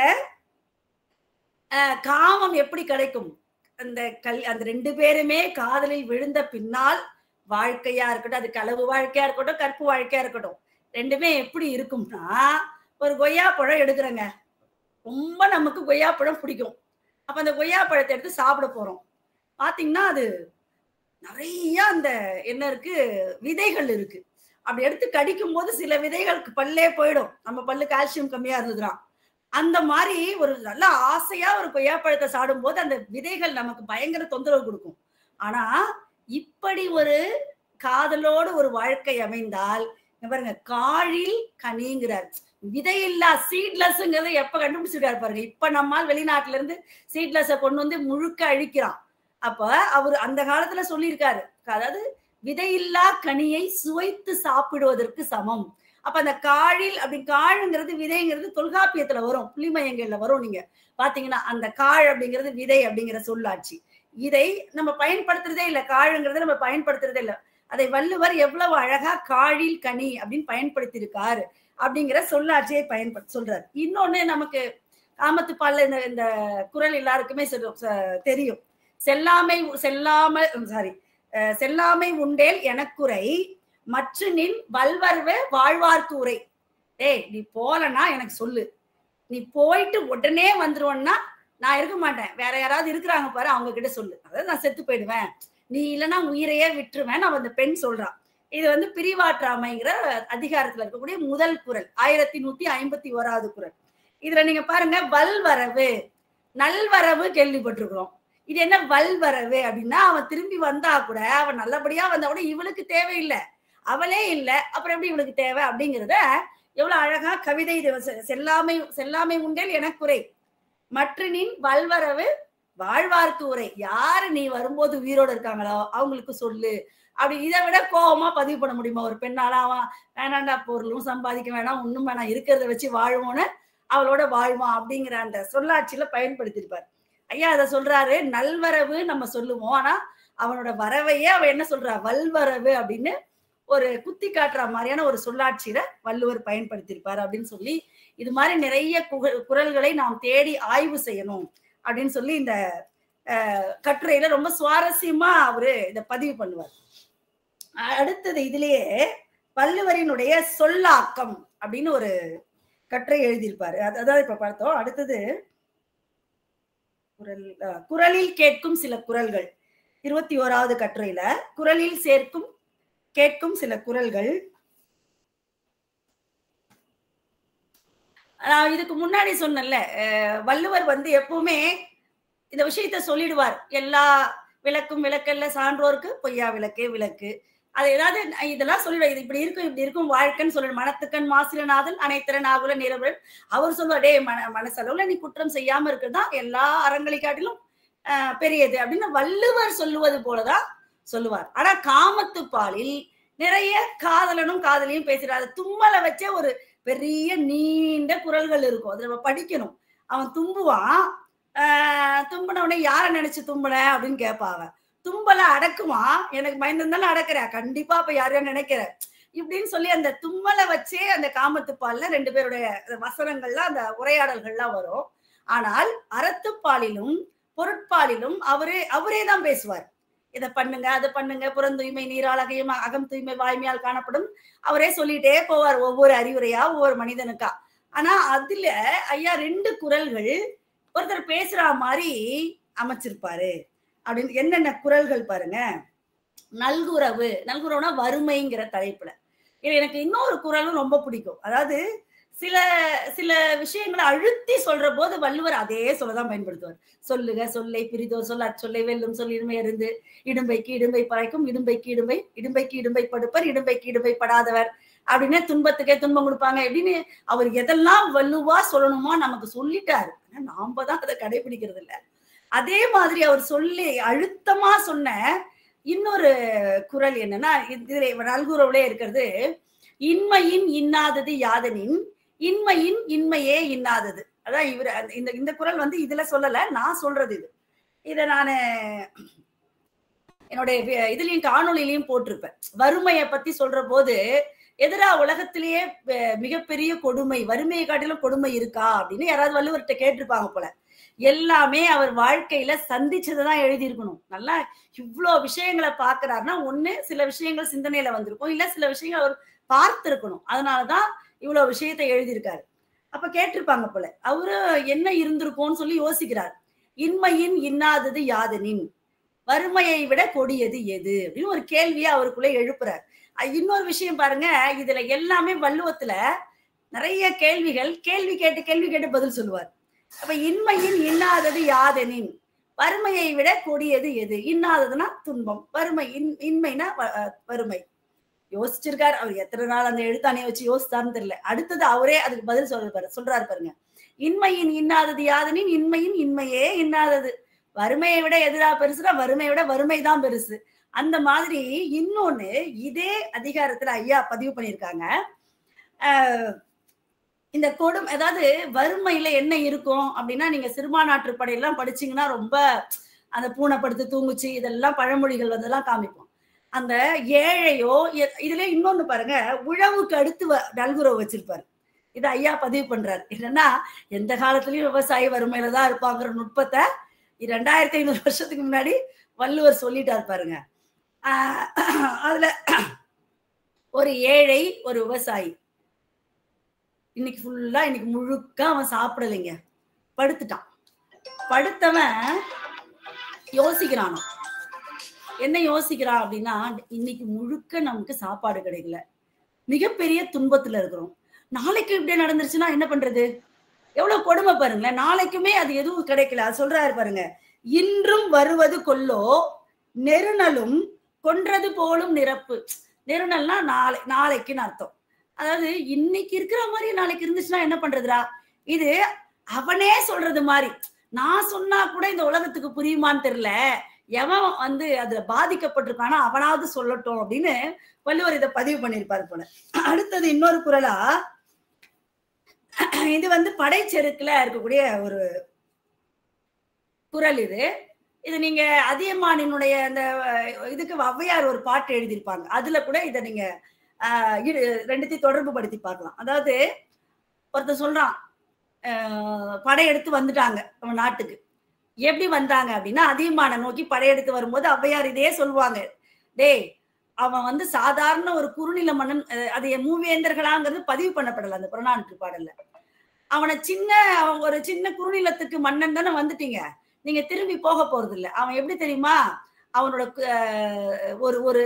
அஹ், காமம் எப்படி கிடைக்கும் அந்த கல் அந்த ரெண்டு பேருமே காதலில் விழுந்த பின்னால் வாழ்க்கையா இருக்கட்டும் அது களவு வாழ்க்கையா இருக்கட்டும் கற்பு வாழ்க்கையா இருக்கட்டும் ரெண்டுமே எப்படி இருக்கும்னா ஒரு கொய்யா பழம் எடுக்கிறேங்க ரொம்ப நமக்கு கொய்யா பழம் பிடிக்கும் அப்ப அந்த கொய்யா பழத்தை எடுத்து சாப்பிட போறோம் பாத்தீங்கன்னா அது நிறைய அந்த என்ன இருக்கு விதைகள் இருக்கு அப்படி எடுத்து கடிக்கும் போது சில விதைகளுக்கு பல்லே போயிடும் நம்ம பல்லு கால்சியம் கம்மியா இருந்ததுன்னா அந்த மாதிரி ஒரு நல்ல ஆசையா ஒரு கொய்யாப்பழத்தை சாப்பிடும் போது அந்த விதைகள் நமக்கு பயங்கர தொந்தரவு கொடுக்கும் ஆனா இப்படி ஒரு காதலோடு ஒரு வாழ்க்கை அமைந்தால் இங்க பாருங்க காழில் கனிங்கிறார் விதையில்லா சீட்லெஸ்ங்கிறத எப்ப கண்டுபிடிச்சிருக்காரு பாருங்க இப்ப நம்மால் வெளிநாட்டுல இருந்து சீட்லெஸ்ஸ கொண்டு வந்து முழுக்க அழிக்கிறான் அப்ப அவர் அந்த காலத்துல சொல்லியிருக்காரு அதாவது விதையில்லா கனியை சுவைத்து சாப்பிடுவதற்கு சமம் அப்ப அந்த காழில் அப்படி காழுங்கிறது விதைங்கிறது தொல்காப்பியத்துல வரும் புலிமயங்கள்ல வரும் நீங்க பாத்தீங்கன்னா அந்த காழ் அப்படிங்கிறது விதை அப்படிங்கிற சொல்லாட்சி இதை நம்ம பயன்படுத்துறதே இல்லை காழுங்கிறத நம்ம பயன்படுத்துறதே இல்லை அதை வள்ளுவர் எவ்வளவு அழகா காழில் கனி அப்படின்னு பயன்படுத்தி இருக்காரு அப்படிங்கிற சொல்லாட்சியை பயன்படுத்த சொல்றாரு இன்னொன்னு நமக்கு காமத்து பால்ல இந்த இந்த குரல் எல்லாருக்குமே சொல்லும் ச- தெரியும் செல்லாமை செல்லாம சாரி செல்லாமை உண்டேல் எனக்குறை மற்ற நின் வல்வர்வ வாழ்வார்க்கு உரை டேய் நீ போலனா எனக்கு சொல்லு நீ போயிட்டு உடனே வந்துருவன்னா நான் இருக்க மாட்டேன் வேற யாராவது இருக்கிறாங்க பாரு அவங்க கிட்ட சொல்லு அதாவது நான் செத்து போயிடுவேன் நீ இல்லைன்னா உயிரையே விட்டுருவேன் நான் அந்த பெண் சொல்றான் இது வந்து பிரிவாற்றாமைங்கிற அதிகாரத்துல இருக்கக்கூடிய முதல் குரல் ஆயிரத்தி நூத்தி ஐம்பத்தி ஓராவது குரல் இதுல நீங்க பாருங்க வல்வரவு நல்வரவு கேள்விப்பட்டிருக்கிறோம் இது என்ன வல்வரவு அப்படின்னா அவன் திரும்பி வந்தா கூட அவன் நல்லபடியா வந்தா கூட இவளுக்கு தேவையில்லை அவளே இல்லை அப்புறம் எப்படி இவளுக்கு தேவை அப்படிங்கிறத எவ்வளவு அழகா கவிதை இது செ- செல்லாமை செல்லாமை உண்டேல் எனக்குறை மற்ற நின் வல்வரவு வாழ்வார்க்கு உரை யாரு நீ வரும்போது உயிரோடு இருக்காங்களோ அவங்களுக்கு சொல்லு அப்படி இதை விட கோபமா பதிவு பண்ண முடியுமா ஒரு பெண்ணால அவன் வேணாண்டா பொருளும் சம்பாதிக்க வேணாம் ஒண்ணும் வேணாம் இருக்கிறத வச்சு வாழ்வோன்னு அவளோட வாழ்வான் அப்படிங்கிற அந்த சொல்லாட்சியில பயன்படுத்தியிருப்பார் ஐயா அதை சொல்றாரு நல்வரவு நம்ம சொல்லுவோம் ஆனா அவனோட வரவையே அவ என்ன சொல்றா வல்வரவு அப்படின்னு ஒரு குத்தி காட்டுற மாதிரியான ஒரு சொல்லாட்சியில வள்ளுவர் பயன்படுத்தியிருப்பார் அப்படின்னு சொல்லி இது மாதிரி நிறைய குக- குரல்களை நாம் தேடி ஆய்வு செய்யணும் அப்படின்னு சொல்லி இந்த அஹ், கட்டுரையில ரொம்ப சுவாரஸ்யமா அவரு இதை பதிவு பண்ணுவார் அ- அடுத்தது இதுலயே வள்ளுவரினுடைய சொல்லாக்கம் அப்படின்னு ஒரு கட்டுரை எழுதியிருப்பாரு அது- அதாவது இப்ப பார்த்தோம் அடுத்தது குரல் அஹ், குரலில் கேட்கும் சில குரல்கள் இருபத்தி ஓராவது கட்டுரையில குரலில் சேர்க்கும் கேட்கும் சில குரல்கள் நான் இதுக்கு முன்னாடி சொன்னேன்ல அஹ், வள்ளுவர் வந்து எப்பவுமே இந்த விஷயத்த சொல்லிடுவார் எல்லா விளக்கும் விளக்கல்ல சான்றோருக்கு பொய்யா விளக்கே விளக்கு அது ஏதாவது ந- இதெல்லாம் சொல்லிடுவார் இது இப்படி இருக்கும் இப்படி இருக்கும் வாழ்க்கைன்னு சொல்லிடு மனத்துக்கண் மாசிலநாதன் அனைத்திறன் ஆகுல நிறவன் அவர் சொல்லுவார் டே மன மனசளவுல நீ குற்றம் செய்யாம இருக்குதான் எல்லா அறங்களை காட்டிலும் அஹ், பெரியது அப்படின்னு வள்ளுவர் சொல்லுவது போலதான் சொல்லுவார் ஆனா காமத்து பாலில் நிறைய காதலனும் காதலியும் பேசுறாரு தும்மலை வச்சே ஒரு பெரிய நீண்ட குரல்கள் இருக்கும் அது நம்ம படிக்கணும் அவன் தும்புவான் ஆஹ் தும்பின உடனே யாரை நினைச்சு தும்புன அப்படின்னு கேட்பா அவன் தும்பலை அடக்குவான் எனக்கு பயந்துருந்தாலும் அடக்குற கண்டிப்பா அப்ப யாரையும் நினைக்கிற இப்படின்னு சொல்லி அந்த தும்மலை வச்சே அந்த காமத்துப்பால்ல ரெண்டு பேருடைய அந்த வசனங்கள்லாம் அந்த உரையாடல்கள்லாம் வரும் ஆனால் அறத்துப்பாலிலும் பொருட்பாலிலும் அவரே அவரே தான் பேசுவார் இதை பண்ணுங்க அதை பண்ணுங்க புறந்தூய்மை நீரால் அகையும் அகம் தூய்மை வாய்மையால் காணப்படும் அவரே சொல்லிட்டே போவார் ஒவ்வொரு அறிவுரையா ஒவ்வொரு மனிதனுக்கா ஆனா அதுல ஐயா ரெண்டு குரல்கள் ஒருத்தர் பேசுற மாதிரி அமைச்சிருப்பாரு அப்படின்னு என்னென்ன குரல்கள் பாருங்க நல்குறவு நல்குறவுனா வறுமைங்கிற தலைப்புல இது எனக்கு இன்னொரு குரலும் ரொம்ப பிடிக்கும் அதாவது சில சில விஷயங்களை அழுத்தி சொல்ற போது வள்ளுவர் அதே சொல்லதான் பயன்படுத்துவார் சொல்லுக சொல்லை பிரிதோ சொல் அச்சொல்லை வெல்லும் சொல் இடுமை அறிந்து இடும்பைக்கு இடும்பை பறைக்கும் இடும்பைக்கு இடும்பை இடும்பைக்கு இடும்பை படுப்பர் இடும்பைக்கு இடும்பை படாதவர் அப்படின்னு துன்பத்துக்கே துன்பம் கொடுப்பாங்க அப்படின்னு அவர் எதெல்லாம் வலுவா சொல்லணுமோ நமக்கு சொல்லிட்டாரு ஆனா நாம தான் அதை கடைபிடிக்கிறது இல்ல அதே மாதிரி அவர் சொல்லி அழுத்தமா சொன்ன இன்னொரு குரல் என்னன்னா இதுல நல்குறவுலே இருக்கிறது இன்மையின் இன்னாதது யாதனின் இன்மையின் இன்மையே இன்னாதது அதான் இவர் இந்த இந்த குரல் வந்து இதுல சொல்லல நான் சொல்றது இது இத நானு என்னுடைய வி- இதுலயும் காணொளியிலையும் போட்டிருப்பேன் வறுமையை பத்தி சொல்ற போது எதிரா உலகத்திலேயே அஹ், மிகப்பெரிய கொடுமை வறுமையை காட்டிலும் கொடுமை இருக்கா அப்படின்னு யாராவது வள்ளுவர்கிட்ட கேட்டிருப்பாங்க போல எல்லாமே அவர் வாழ்க்கையில சந்திச்சதை தான் எழுதியிருக்கணும் நல்லா இவ்வளோ விஷயங்களை பார்க்கறாருன்னா ஒண்ணு சில விஷயங்கள் சிந்தனையில வந்திருக்கும் இல்ல சில விஷயங்கள் அவர் பார்த்திருக்கணும் அதனாலதான் இவ்வளவு விஷயத்தை எழுதியிருக்காரு அப்ப கேட்டிருப்பாங்க போல அவரு என்ன இருந்திருக்கும்னு சொல்லி யோசிக்கிறார் இன்மையின் இன்னாதது யாதனின் வறுமையை விட கொடியது எது அப்படின்னு ஒரு கேள்வியை அவருக்குள்ள எழுப்புறார் அஹ் இன்னொரு விஷயம் பாருங்க இதுல எல்லாமே வள்ளுவத்துல நிறைய கேள்விகள் கேள்வி கேட்டு கேள்வி கேட்டு பதில் சொல்லுவார் அப்ப இன்மையின் இன்னாதது யாதெனின் வறுமையை விட கொடியது எது இன்னாததுன்னா துன்பம் வறுமை இன் இன்மைனா வ- அஹ் வறுமை யோசிச்சிருக்காரு அவர் எத்தனை நாள் அந்த எழுத்தாணையை வச்சு யோசித்தாருன்னு தெரியல அடுத்தது அவரே அதுக்கு பதில் சொல்றாரு சொல்றாரு பாருங்க இன்மையின் இன்னாதது யாதனின் இன்மையின் இன்மையே இன்னாதது வறுமையை விட எதிரா பெருசுனா வறுமையை விட வறுமை தான் பெருசு அந்த மாதிரி இன்னொன்னு இதே அதிகாரத்துல ஐயா பதிவு பண்ணியிருக்காங்க ஆஹ் இந்த கொடும் அதாவது வறுமையில என்ன இருக்கும் அப்படின்னா நீங்க சிறுபான்மாற்று படையெல்லாம் படிச்சீங்கன்னா ரொம்ப அந்த பூனை படுத்து தூங்குச்சு இதெல்லாம் பழமொழிகள் வந்தெல்லாம் காமிப்போம் அந்த ஏழையோ எ- இதுல இன்னொன்னு பாருங்க உழவுக்கு அடுத்து வ- நல்குறவு வச்சிருப்பாரு இது ஐயா பதிவு பண்றாரு என்னன்னா எந்த காலத்துலயும் விவசாயி வறுமையில தான் இருப்பாங்கிற நுட்பத்தை ரெண்டாயிரத்தி ஐநூறு வருஷத்துக்கு முன்னாடி வள்ளுவர் சொல்லிட்டாரு பாருங்க ஆஹ் அதுல ஒரு ஏழை ஒரு விவசாயி இன்னைக்கு ஃபுல்லா இன்னைக்கு முழுக்க அவன் சாப்பிடலைங்க படுத்துட்டான் படுத்தவன் யோசிக்கிறானோ என்ன யோசிக்கிறான் அப்படின்னா இன்னைக்கு முழுக்க நமக்கு சாப்பாடு கிடைக்கல மிகப்பெரிய துன்பத்துல இருக்கிறோம் நாளைக்கு இப்படியே நடந்துருச்சுன்னா என்ன பண்றது எவ்வளவு கொடுமை பாருங்களேன் நாளைக்குமே அது எதுவும் கிடைக்கல அது சொல்றாரு பாருங்க இன்றும் வருவது கொல்லோ நெருநலும் கொன்றது போலும் நிரப்பு நெருநல்னா நாளை நாளைக்குன்னு அர்த்தம் அதாவது இன்னைக்கு இருக்கிற மாதிரி நாளைக்கு இருந்துச்சுன்னா என்ன பண்றதுடா இது அவனே சொல்றது மாதிரி நான் சொன்னா கூட இந்த உலகத்துக்கு புரியுமான்னு தெரியல எவன் வந்து அதுல பாதிக்கப்பட்டிருக்கானோ அவனாவது சொல்லட்டும் அப்படின்னு வள்ளுவர் இதை பதிவு பண்ணியிருப்பாரு போல அடுத்தது இன்னொரு குரலா இது வந்து படைச்செருக்குல இருக்கக்கூடிய ஒரு குரல் இது இது நீங்க அதியமானினுடைய அந்த அஹ், இதுக்கு ஔவையார் ஒரு பாட்டு எழுதியிருப்பாங்க அதுல கூட இதை நீங்க ஆஹ், இடு ரெண்டுத்தையும் தொடர்பு படுத்தி பார்க்கலாம் அதாவது ஒருத்தன் சொல்றான் ஆஹ், படையெடுத்து வந்துட்டாங்க நம்ம நாட்டுக்கு எப்படி வந்தாங்க அப்படின்னா அதியமான நோக்கி படையெடுத்து வரும்போது ஔவையார் இதே சொல்லுவாங்க டேய் அவன் வந்து சாதாரண ஒரு குறுநில மன்னன் அஹ், அது மூவேந்தர்களாங்கிறது பதிவு பண்ணப்படல அந்த புறநானூற்று பாடல்ல அவனை சின்ன அவன் ஒரு சின்ன குறுநிலத்துக்கு மன்னன் தானே வந்துட்டீங்க நீங்க திரும்பி போக போறது இல்ல அவன் எப்படி தெரியுமா அவனோட அஹ், ஒரு ஒரு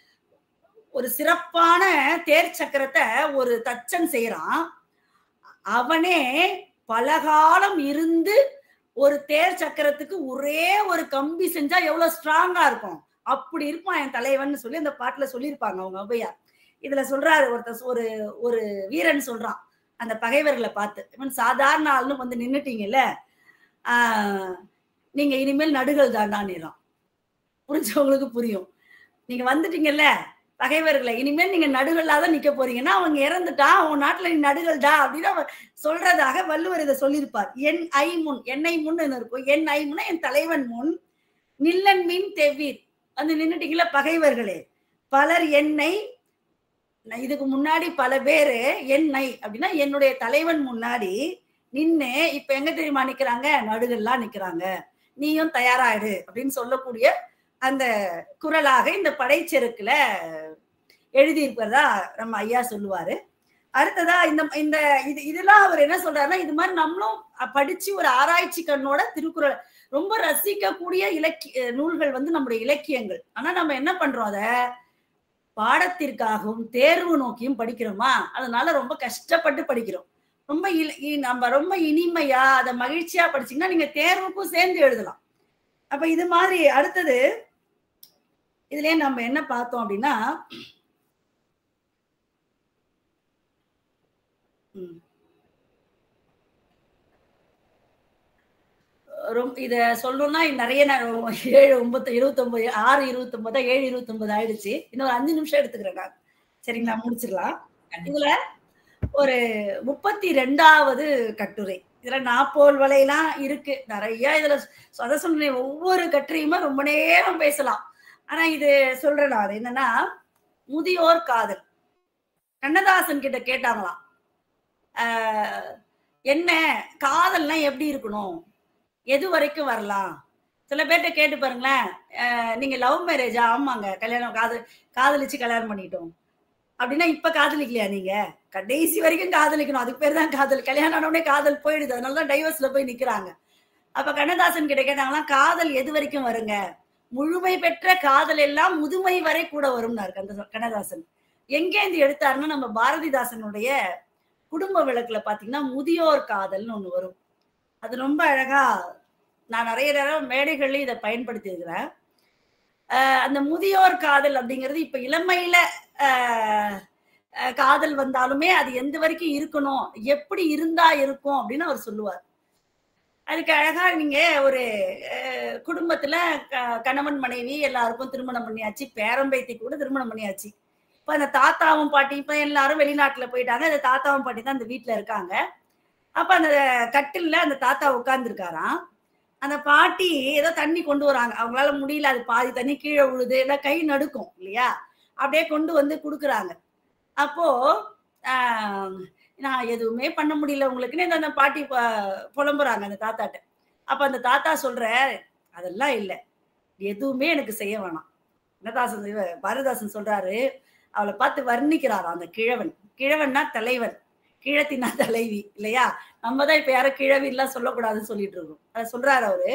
ஒரு சிறப்பான தேர் சக்கரத்தை ஒரு தச்சன் செய்யறான் அவனே பலகாலம் இருந்து ஒரு தேர் சக்கரத்துக்கு ஒரே ஒரு கம்பி செஞ்சா எவ்வளவு ஸ்ட்ராங்கா இருக்கும் அப்படி இருப்பான் என் தலைவன் சொல்லி அந்த பாட்டுல சொல்லியிருப்பாங்க அவங்க ஔவையார் இதுல சொல்றாரு ஒருத்தர் ஒரு ஒரு வீரன் சொல்றான் அந்த பகைவர்களை பார்த்து இவன் சாதாரண ஆள்னு வந்து நின்னுட்டீங்கல்ல ஆஹ் நீங்க இனிமேல் நடுகள் தாண்டான்னுறான் புரிஞ்சவங்களுக்கு புரியும் நீங்க வந்துட்டீங்கல்ல பகைவர்களை இனிமேல் நீங்க நடுகளாக நிக்க போறீங்கன்னா அவங்க இறந்துட்டா அவங்க நாட்டுல நீ நடுகள்டா அப்படின்னு அவர் சொல்றதாக வள்ளுவர் இதை சொல்லியிருப்பார் என் ஐ முன் என்னை முன் இருக்கும் என் ஐ முன் என் தலைவன் முன் நில்லன் மின் தெவ்வீர் வந்து நின்னுட்டீங்களா பகைவர்களே பலர் என்னை நான் இதுக்கு முன்னாடி பல பேரு என்னை அப்படின்னா என்னுடைய தலைவன் முன்னாடி நின்னு இப்ப எங்க தெரியுமா நிக்கிறாங்க நடுகள்லாம் நிக்கிறாங்க நீயும் தயாராயிடு அப்படின்னு சொல்லக்கூடிய அந்த குரலாக இந்த படைச்செருக்குல எழுதியிருக்கிறதா நம்ம ஐயா சொல்லுவாரு அடுத்ததா இந்த இந்த இது இதெல்லாம் அவர் என்ன சொல்றாருன்னா இது மாதிரி நம்மளும் படிச்சு ஒரு ஆராய்ச்சி கண்ணோட திருக்குறள் ரொம்ப ரசிக்கக்கூடிய இலக்கிய நூல்கள் வந்து நம்முடைய இலக்கியங்கள் ஆனா நம்ம என்ன பண்றோம் அத பாடத்திற்காகவும் தேர்வு நோக்கியும் படிக்கிறோமா அதனால ரொம்ப கஷ்டப்பட்டு படிக்கிறோம் ரொம்ப இல- இ- நம்ம ரொம்ப இனிமையா அதை மகிழ்ச்சியா படிச்சீங்கன்னா நீங்க தேர்வுக்கும் சேர்ந்து எழுதலாம் அப்ப இது மாதிரி அடுத்தது இதுலயே நம்ம என்ன பார்த்தோம் அப்படின்னா ம். ரொம்ப இத சொல்லணும்னா நிறைய நேரம் ஏழு ஒன்பது இருபத்தொன்பது ஆறு இருபத்தொன்பதா ஏழு இருபத்தொன்பது ஆயிடுச்சு இன்னொரு அஞ்சு நிமிஷம் எடுத்துக்கிறேன் நான் சரிங்களா முடிச்சிடலாம் இதுல ஒரு முப்பத்தி ரெண்டாவது கட்டுரை இதுல நாப்போல் வலையெல்லாம் இருக்கு நிறைய இதுல சொ- அதான் சொன்னேன் ஒவ்வொரு கட்டுரையுமே ரொம்ப நேரம் பேசலாம் ஆனா இது சொல்றேன் நான் அது என்னன்னா முதியோர் காதல் கண்ணதாசன் கிட்ட கேட்டாங்களாம் ஆஹ் என்ன காதல்னா எப்படி இருக்கணும் எது வரைக்கும் வரலாம் சில பேர்கிட்ட கேட்டு பாருங்களேன் ஆஹ் நீங்க லவ் மேரேஜா ஆமாங்க கல்யாணம் காதல் காதலிச்சு கல்யாணம் பண்ணிட்டோம் அப்படின்னா இப்ப காதலிக்கலையா நீங்க கடைசி வரைக்கும் காதலிக்கணும் அதுக்கு பேர் தான் காதல் கல்யாணம் ஆன உடனே காதல் போயிடுது அதனாலதான் டைவர்ஸ்ல போய் நிக்கிறாங்க அப்ப கண்ணதாசன் கிட்ட கேட்டாங்களாம் காதல் எது வரைக்கும் வருங்க முழுமை பெற்ற காதல் எல்லாம் முதுமை வரை கூட வரும்னாரு கந்த கண்ணதாசன் எங்கேந்து எடுத்தாருன்னா நம்ம பாரதிதாசனுடைய குடும்ப விளக்குல பாத்தீங்கன்னா முதியோர் காதல்னு ஒண்ணு வரும் அது ரொம்ப அழகா நான் நிறைய நேரம் மேடைகள்ல இதை பயன்படுத்தி இருக்கிறேன் அந்த முதியோர் காதல் அப்படிங்கிறது இப்ப இளமையில ஆஹ், ஆஹ், காதல் வந்தாலுமே அது எந்த வரைக்கும் இருக்கணும் எப்படி இருந்தா இருக்கும் அப்படின்னு அவர் சொல்லுவார் அதுக்கு அழகா நீங்க ஒரு அஹ், குடும்பத்துல க- கணவன் மனைவி எல்லாருக்கும் திருமணம் பண்ணியாச்சு பேரம்பேத்தி கூட திருமணம் பண்ணியாச்சு இப்ப அந்த தாத்தாவும் பாட்டி இப்ப எல்லாரும் வெளிநாட்டுல போயிட்டாங்க அந்த தாத்தாவும் பாட்டி தான் அந்த வீட்டுல இருக்காங்க அப்ப அந்த கட்டில்ல அந்த தாத்தா உட்கார்ந்துருக்காராம் அந்த பாட்டி ஏதோ தண்ணி கொண்டு வராங்க அவங்களால முடியல அது பாதி தண்ணி கீழே விழுது இல்லை கை நடுக்கும் இல்லையா அப்படியே கொண்டு வந்து கொடுக்குறாங்க அப்போ ஆஹ், நான் எதுவுமே பண்ண முடியல உங்களுக்குன்னு இந்த அந்த பாட்டி ப- புலம்புறாங்க அந்த தாத்தாட்ட அப்ப அந்த தாத்தா சொல்ற அதெல்லாம் இல்லை எதுவுமே எனக்கு செய்ய வேணாம் கண்ணதாசன் இவ- பாரதிதாசன் சொல்றாரு அவளை பார்த்து வர்ணிக்கிறாராம் அந்த கிழவன் கிழவன்னா தலைவன் கிழத்தினா தலைவி இல்லையா நம்ம தான் இப்ப யாரும் கிழவி எல்லாம் சொல்லக்கூடாதுன்னு சொல்லிட்டு இருக்கோம் அதை சொல்றாரு அவரு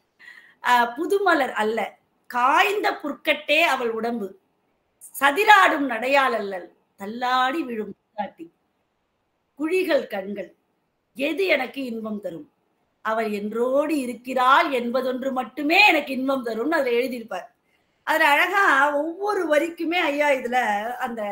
ஆஹ் புதுமலர் அல்ல காய்ந்த புற்கட்டே அவள் உடம்பு சதிராடும் நடையால் அல்லல் தள்ளாடி விழும் காட்டி குழிகள் கண்கள் எது எனக்கு இன்பம் தரும் அவள் என்றோடு இருக்கிறாள் என்பதொன்று மட்டுமே எனக்கு இன்பம் தரும்னு அதுல எழுதியிருப்பார் அதுல அழகா ஒவ்வொரு வரிக்குமே ஐயா இதுல அந்த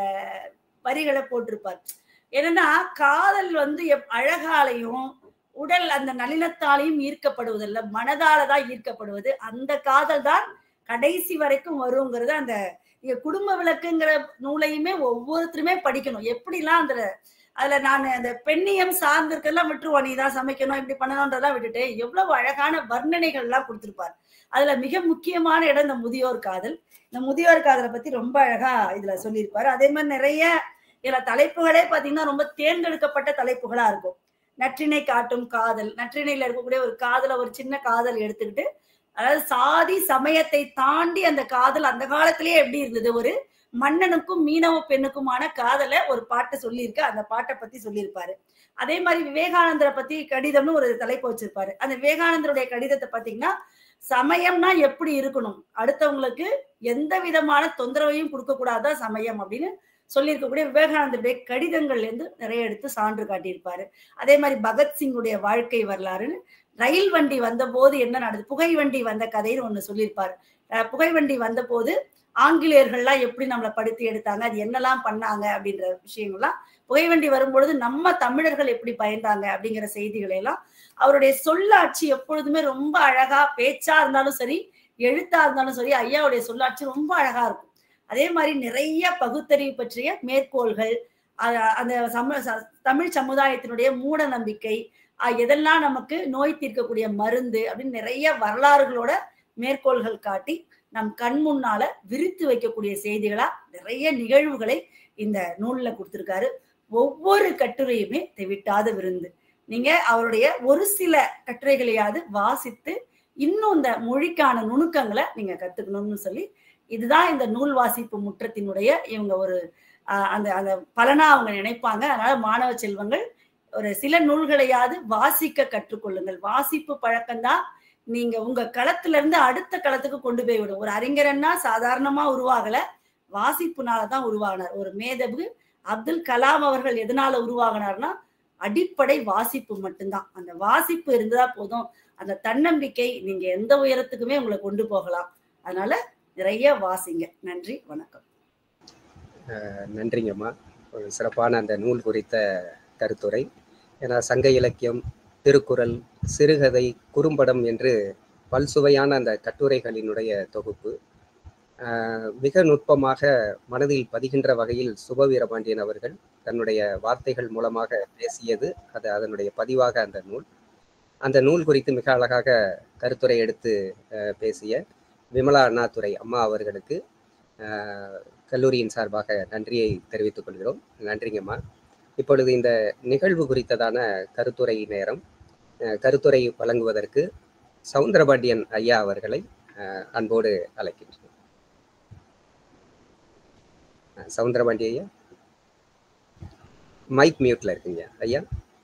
வரிகளை போட்டிருப்பார் என்னன்னா காதல் வந்து எப்- அழகாலையும் உடல் அந்த நளினத்தாலையும் ஈர்க்கப்படுவதில்ல மனதால தான் ஈர்க்கப்படுவது அந்த காதல் தான் கடைசி வரைக்கும் வருங்கிறது அந்த நீங்க குடும்ப விளக்குங்கிற நூலையுமே ஒவ்வொருத்தருமே படிக்கணும் எப்படிலாம் அந்த அதுல நான் அந்த பெண்ணியம் சார்ந்திருக்கெல்லாம் விட்டுருவோம் நீ தான் சமைக்கணும் இப்படி பண்ணணும்ன்றதெல்லாம் விட்டுட்டு எவ்வளவு அழகான வர்ணனைகள் எல்லாம் கொடுத்திருப்பார் அதுல மிக முக்கியமான இடம் இந்த முதியோர் காதல் இந்த முதியோர் காதலை பத்தி ரொம்ப அழகா இதுல சொல்லியிருப்பாரு அதே மாதிரி நிறைய இதுல தலைப்புகளே பாத்தீங்கன்னா ரொம்ப தேர்ந்தெடுக்கப்பட்ட தலைப்புகளா இருக்கும் நற்றினை காட்டும் காதல் நற்றினையில இருக்கக்கூடிய ஒரு காதலை ஒரு சின்ன காதல் எடுத்துக்கிட்டு அதாவது சாதி சமயத்தை தாண்டி அந்த காதல் அந்த காலத்திலேயே எப்படி இருந்தது ஒரு மன்னனுக்கும் மீனவ பெண்ணுக்குமான காதலை ஒரு பாட்டு சொல்லியிருக்கு அந்த பாட்டை பத்தி சொல்லியிருப்பாரு அதே மாதிரி விவேகானந்தரை பத்தி கடிதம்னு ஒரு தலைப்பு வச்சிருப்பாரு அந்த விவேகானந்தருடைய கடிதத்தை பாத்தீங்கன்னா சமயம்னா எப்படி இருக்கணும் அடுத்தவங்களுக்கு எந்த விதமான தொந்தரவையும் கொடுக்க கூடாதான் சமயம் அப்படின்னு சொல்லியிருக்கக்கூடிய விவேகானந்தருடைய கடிதங்கள்ல இருந்து நிறைய எடுத்து சான்று காட்டியிருப்பாரு அதே மாதிரி பகத்சிங்குடைய வாழ்க்கை வரலாறுன்னு ரயில் வண்டி வந்த போது என்ன நடந்தது புகை வண்டி வந்த கதைன்னு ஒண்ணு சொல்லியிருப்பாரு அஹ் புகை வண்டி வந்த போது ஆங்கிலேயர்கள்லாம் எப்படி நம்மளை படுத்தி எடுத்தாங்க அது என்னெல்லாம் பண்ணாங்க அப்படின்ற விஷயங்கள்லாம் புகைவண்டி வரும்பொழுது நம்ம தமிழர்கள் எப்படி பயந்தாங்க அப்படிங்கிற செய்திகளை எல்லாம் அவருடைய சொல்லாட்சி எப்பொழுதுமே ரொம்ப அழகா பேச்சா இருந்தாலும் சரி எழுத்தா இருந்தாலும் சரி ஐயாவுடைய சொல்லாட்சி ரொம்ப அழகா இருக்கும் அதே மாதிரி நிறைய பகுத்தறிவு பற்றிய மேற்கோள்கள் அ- அந்த சம ச- தமிழ் சமுதாயத்தினுடைய மூட நம்பிக்கை அஹ் எதெல்லாம் நமக்கு நோய் தீர்க்கக்கூடிய மருந்து அப்படின்னு நிறைய வரலாறுகளோட மேற்கோள்கள் காட்டி நம் கண் முன்னால விரித்து வைக்கக்கூடிய செய்திகளா நிறைய நிகழ்வுகளை இந்த நூல்ல கொடுத்திருக்காரு ஒவ்வொரு கட்டுரையுமே தெவிட்டாத விருந்து நீங்க அவருடைய ஒரு சில கட்டுரைகளையாவது வாசித்து இன்னும் இந்த மொழிக்கான நுணுக்கங்களை நீங்க கத்துக்கணும்னு சொல்லி இதுதான் இந்த நூல் வாசிப்பு முற்றத்தினுடைய இவங்க ஒரு ஆஹ், அந்த அந்த பலனா அவங்க நினைப்பாங்க அதனால மாணவ செல்வங்கள் ஒரு சில நூல்களையாவது வாசிக்க கற்றுக்கொள்ளுங்கள் வாசிப்பு பழக்கம்தான் நீங்க உங்க களத்துல இருந்து அடுத்த களத்துக்கு கொண்டு போய் விடும் ஒரு அறிஞரன்னா சாதாரணமா உருவாகல வாசிப்புனால தான் உருவாகினார் ஒரு மேதகு அப்துல் கலாம் அவர்கள் எதனால உருவாகினார்னா அடிப்படை வாசிப்பு மட்டும்தான் அந்த வாசிப்பு இருந்ததா போதும் அந்த தன்னம்பிக்கை நீங்க எந்த உயரத்துக்குமே உங்களை கொண்டு போகலாம் அதனால நிறைய வாசிங்க நன்றி வணக்கம் நன்றிங்கம்மா ஒரு சிறப்பான அந்த நூல் குறித்த கருத்துரை ஏன்னா சங்க இலக்கியம் திருக்குறள் சிறுகதை குறும்படம் என்று பல்சுவையான அந்த கட்டுரைகளினுடைய தொகுப்பு ஆஹ் மிக நுட்பமாக மனதில் பதிகின்ற வகையில் சுபவீரபாண்டியன் அவர்கள் தன்னுடைய வார்த்தைகள் மூலமாக பேசியது அது அதனுடைய பதிவாக அந்த நூல் அந்த நூல் குறித்து மிக அழகாக கருத்துரை எடுத்து ஆஹ் பேசிய விமலா அண்ணாதுரை அம்மா அவர்களுக்கு ஆஹ் கல்லூரியின் சார்பாக நன்றியை தெரிவித்துக் கொள்கிறோம் நன்றிங்கம்மா இப்பொழுது இந்த நிகழ்வு குறித்ததான கருத்துரை நேரம் அஹ் கருத்துரை வழங்குவதற்கு சவுந்தரபாண்டியன் ஐயா அவர்களை அஹ் அன்போடு அழைக்கின்றோம் அஹ் சவுந்தரபாண்டி ஐயா மைக் மியூட்ல இருக்குங்க ஐயா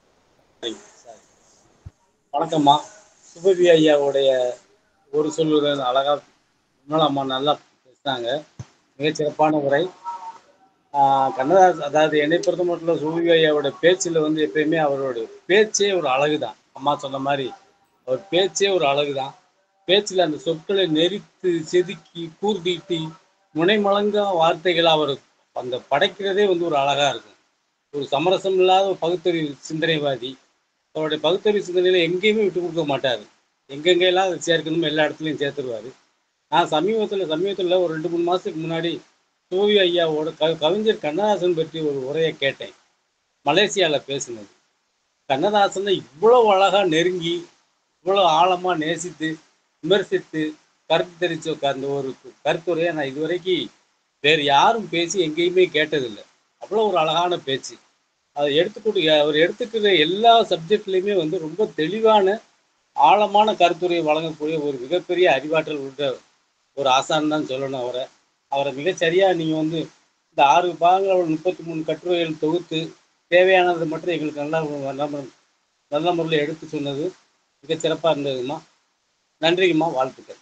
வணக்கம்மா சுபவி ஐயாவுடைய ஒரு சொல்லுடன் அழகா அம்மா நல்லா பேசினாங்க மிகச்சிறப்பான உரை ஆஹ் கண்ணதாஸ் அதாவது என்னை பொறுத்த மட்டும் சுபவி ஐயாவோட பேச்சில் வந்து எப்பயுமே அவரோட பேச்சே ஒரு அழகு தான் அம்மா சொன்ன மாதிரி அவர் பேச்சே ஒரு அழகுதான் பேச்சில் அந்த சொற்களை நெரித்து செதுக்கி கூர்தீட்டி முனைமலங்கா வார்த்தைகள் அவர் அந்த படைக்கிறதே வந்து ஒரு அழகா இருக்கும் ஒரு சமரசம் இல்லாத ஒரு பகுத்தறிவு சிந்தனைவாதி அவருடைய பகுத்தறிவு சிந்தனையில எங்கேயுமே விட்டு கொடுக்க மாட்டார் எங்கெங்கெல்லாம் அதை சேர்க்கணுமோ எல்லா இடத்துலையும் சேர்த்துருவாரு நான் சமீபத்தில் சமீபத்தில் ஒரு ரெண்டு மூணு மாதத்துக்கு முன்னாடி சோவி ஐயாவோட க கவிஞர் கண்ணதாசன் பற்றி ஒரு உரையை கேட்டேன் மலேசியாவில் பேசுனது கண்ணதாசனை இவ்வளோ அழகாக நெருங்கி இவ்வளோ ஆழமாக நேசித்து விமர்சித்து கருத்து தெரிவிச்ச அந்த ஒரு கருத்துரையை நான் இதுவரைக்கும் வேறு யாரும் பேசி எங்கேயுமே கேட்டதில்லை அவ்வளோ ஒரு அழகான பேச்சு அதை எடுத்துக்கூடிய அவர் எடுத்துக்கிற எல்லா சப்ஜெக்ட்லேயுமே வந்து ரொம்ப தெளிவான ஆழமான கருத்துரையை வழங்கக்கூடிய ஒரு மிகப்பெரிய அறிவாற்றல் உள்ள ஒரு ஆசான் தான் சொல்லணும் அவரை அவரை மிகச்சரியாக நீங்கள் வந்து இந்த ஆறு பாகங்கள் முப்பத்தி மூணு கட்டுரைகள் தொகுத்து தேவையானது மட்டும் எங்களுக்கு நல்லா நல்ல முறை- நல்ல முறையில் எடுத்து சொன்னது மிகச் சிறப்பாக இருந்ததுமா நன்றிங்கம்மா வாழ்த்துக்கள்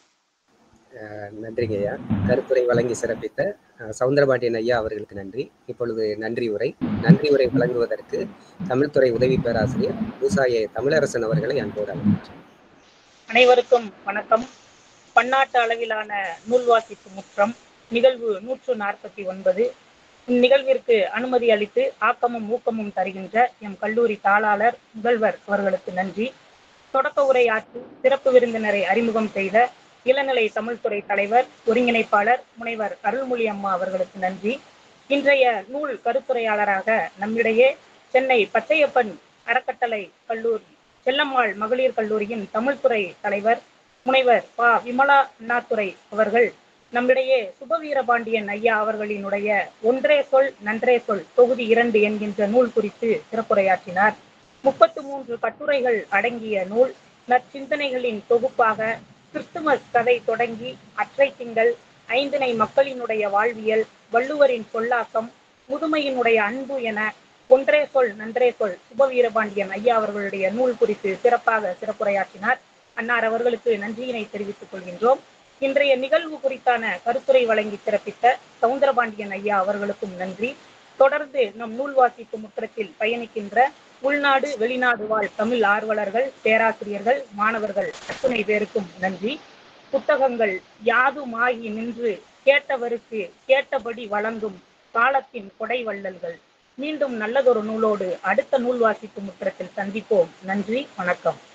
நன்றிங்க ஐயா கருத்துரை வழங்கி சிறப்பித்த அஹ், சவுந்தரபாண்டியன் ஐயா அவர்களுக்கு நன்றி இப்பொழுது நன்றி உரை நன்றி உரை வழங்குவதற்கு தமிழ்துறை உதவி பேராசிரியர் பூசாய தமிழரசன் அவர்களை அன்போடு அழைக்கின்றேன் அனைவருக்கும் வணக்கம் பன்னாட்டு அளவிலான நூல் வாசிப்பு முற்றம் நிகழ்வு நூற்று நாற்பத்தி ஒன்பது இந்நிகழ்விற்கு அனுமதி அளித்து ஆக்கமும் ஊக்கமும் தருகின்ற எம் கல்லூரி தாளாளர் முதல்வர் அவர்களுக்கு நன்றி தொடக்க உரை ஆற்றி சிறப்பு விருந்தினரை அறிமுகம் செய்த இளநிலை தமிழ்துறை தலைவர் ஒருங்கிணைப்பாளர் முனைவர் அருள்மொழி அம்மா அவர்களுக்கு நன்றி இன்றைய நூல் கருத்துரையாளராக நம்மிடையே சென்னை பச்சையப்பன் அறக்கட்டளை கல்லூரி செல்லம்மாள் மகளிர் கல்லூரியின் தமிழ்துறை தலைவர் முனைவர் ப விமலா அண்ணாதுரை அவர்கள் நம்மிடையே சுபவீரபாண்டியன் ஐயா அவர்களினுடைய ஒன்றே சொல் நன்றே சொல் தொகுதி இரண்டு என்கின்ற நூல் குறித்து சிறப்புரையாற்றினார் முப்பத்து மூன்று கட்டுரைகள் அடங்கிய நூல் நற்சிந்தனைகளின் தொகுப்பாக கிறிஸ்துமஸ் கதை தொடங்கி அற்றை திங்கள் ஐந்தினை மக்களினுடைய வாழ்வியல் வள்ளுவரின் சொல்லாக்கம் முதுமையினுடைய அன்பு என ஒன்றே சொல் நன்றே சொல் சுபவீரபாண்டியன் ஐயா அவர்களுடைய நூல் குறித்து சிறப்பாக சிறப்புரையாற்றினார் அன்னார் அவர்களுக்கு நன்றியினை தெரிவித்துக் கொள்கின்றோம் இன்றைய நிகழ்வு குறித்தான கருத்துரை வழங்கி சிறப்பித்த சவுந்தரபாண்டியன் ஐயா அவர்களுக்கும் நன்றி தொடர்ந்து நம் நூல் வாசிப்பு முற்றத்தில் பயணிக்கின்ற உள்நாடு வெளிநாடு வாழ் தமிழ் ஆர்வலர்கள் பேராசிரியர்கள் மாணவர்கள் அத்துணை பேருக்கும் நன்றி புத்தகங்கள் யாதுமாகி நின்று கேட்டவருக்கு கேட்டபடி வழங்கும் காலத்தின் கொடை வள்ளல்கள் மீண்டும் நல்லதொரு நூலோடு அடுத்த நூல் வாசிப்பு முற்றத்தில் சந்திப்போம் நன்றி வணக்கம்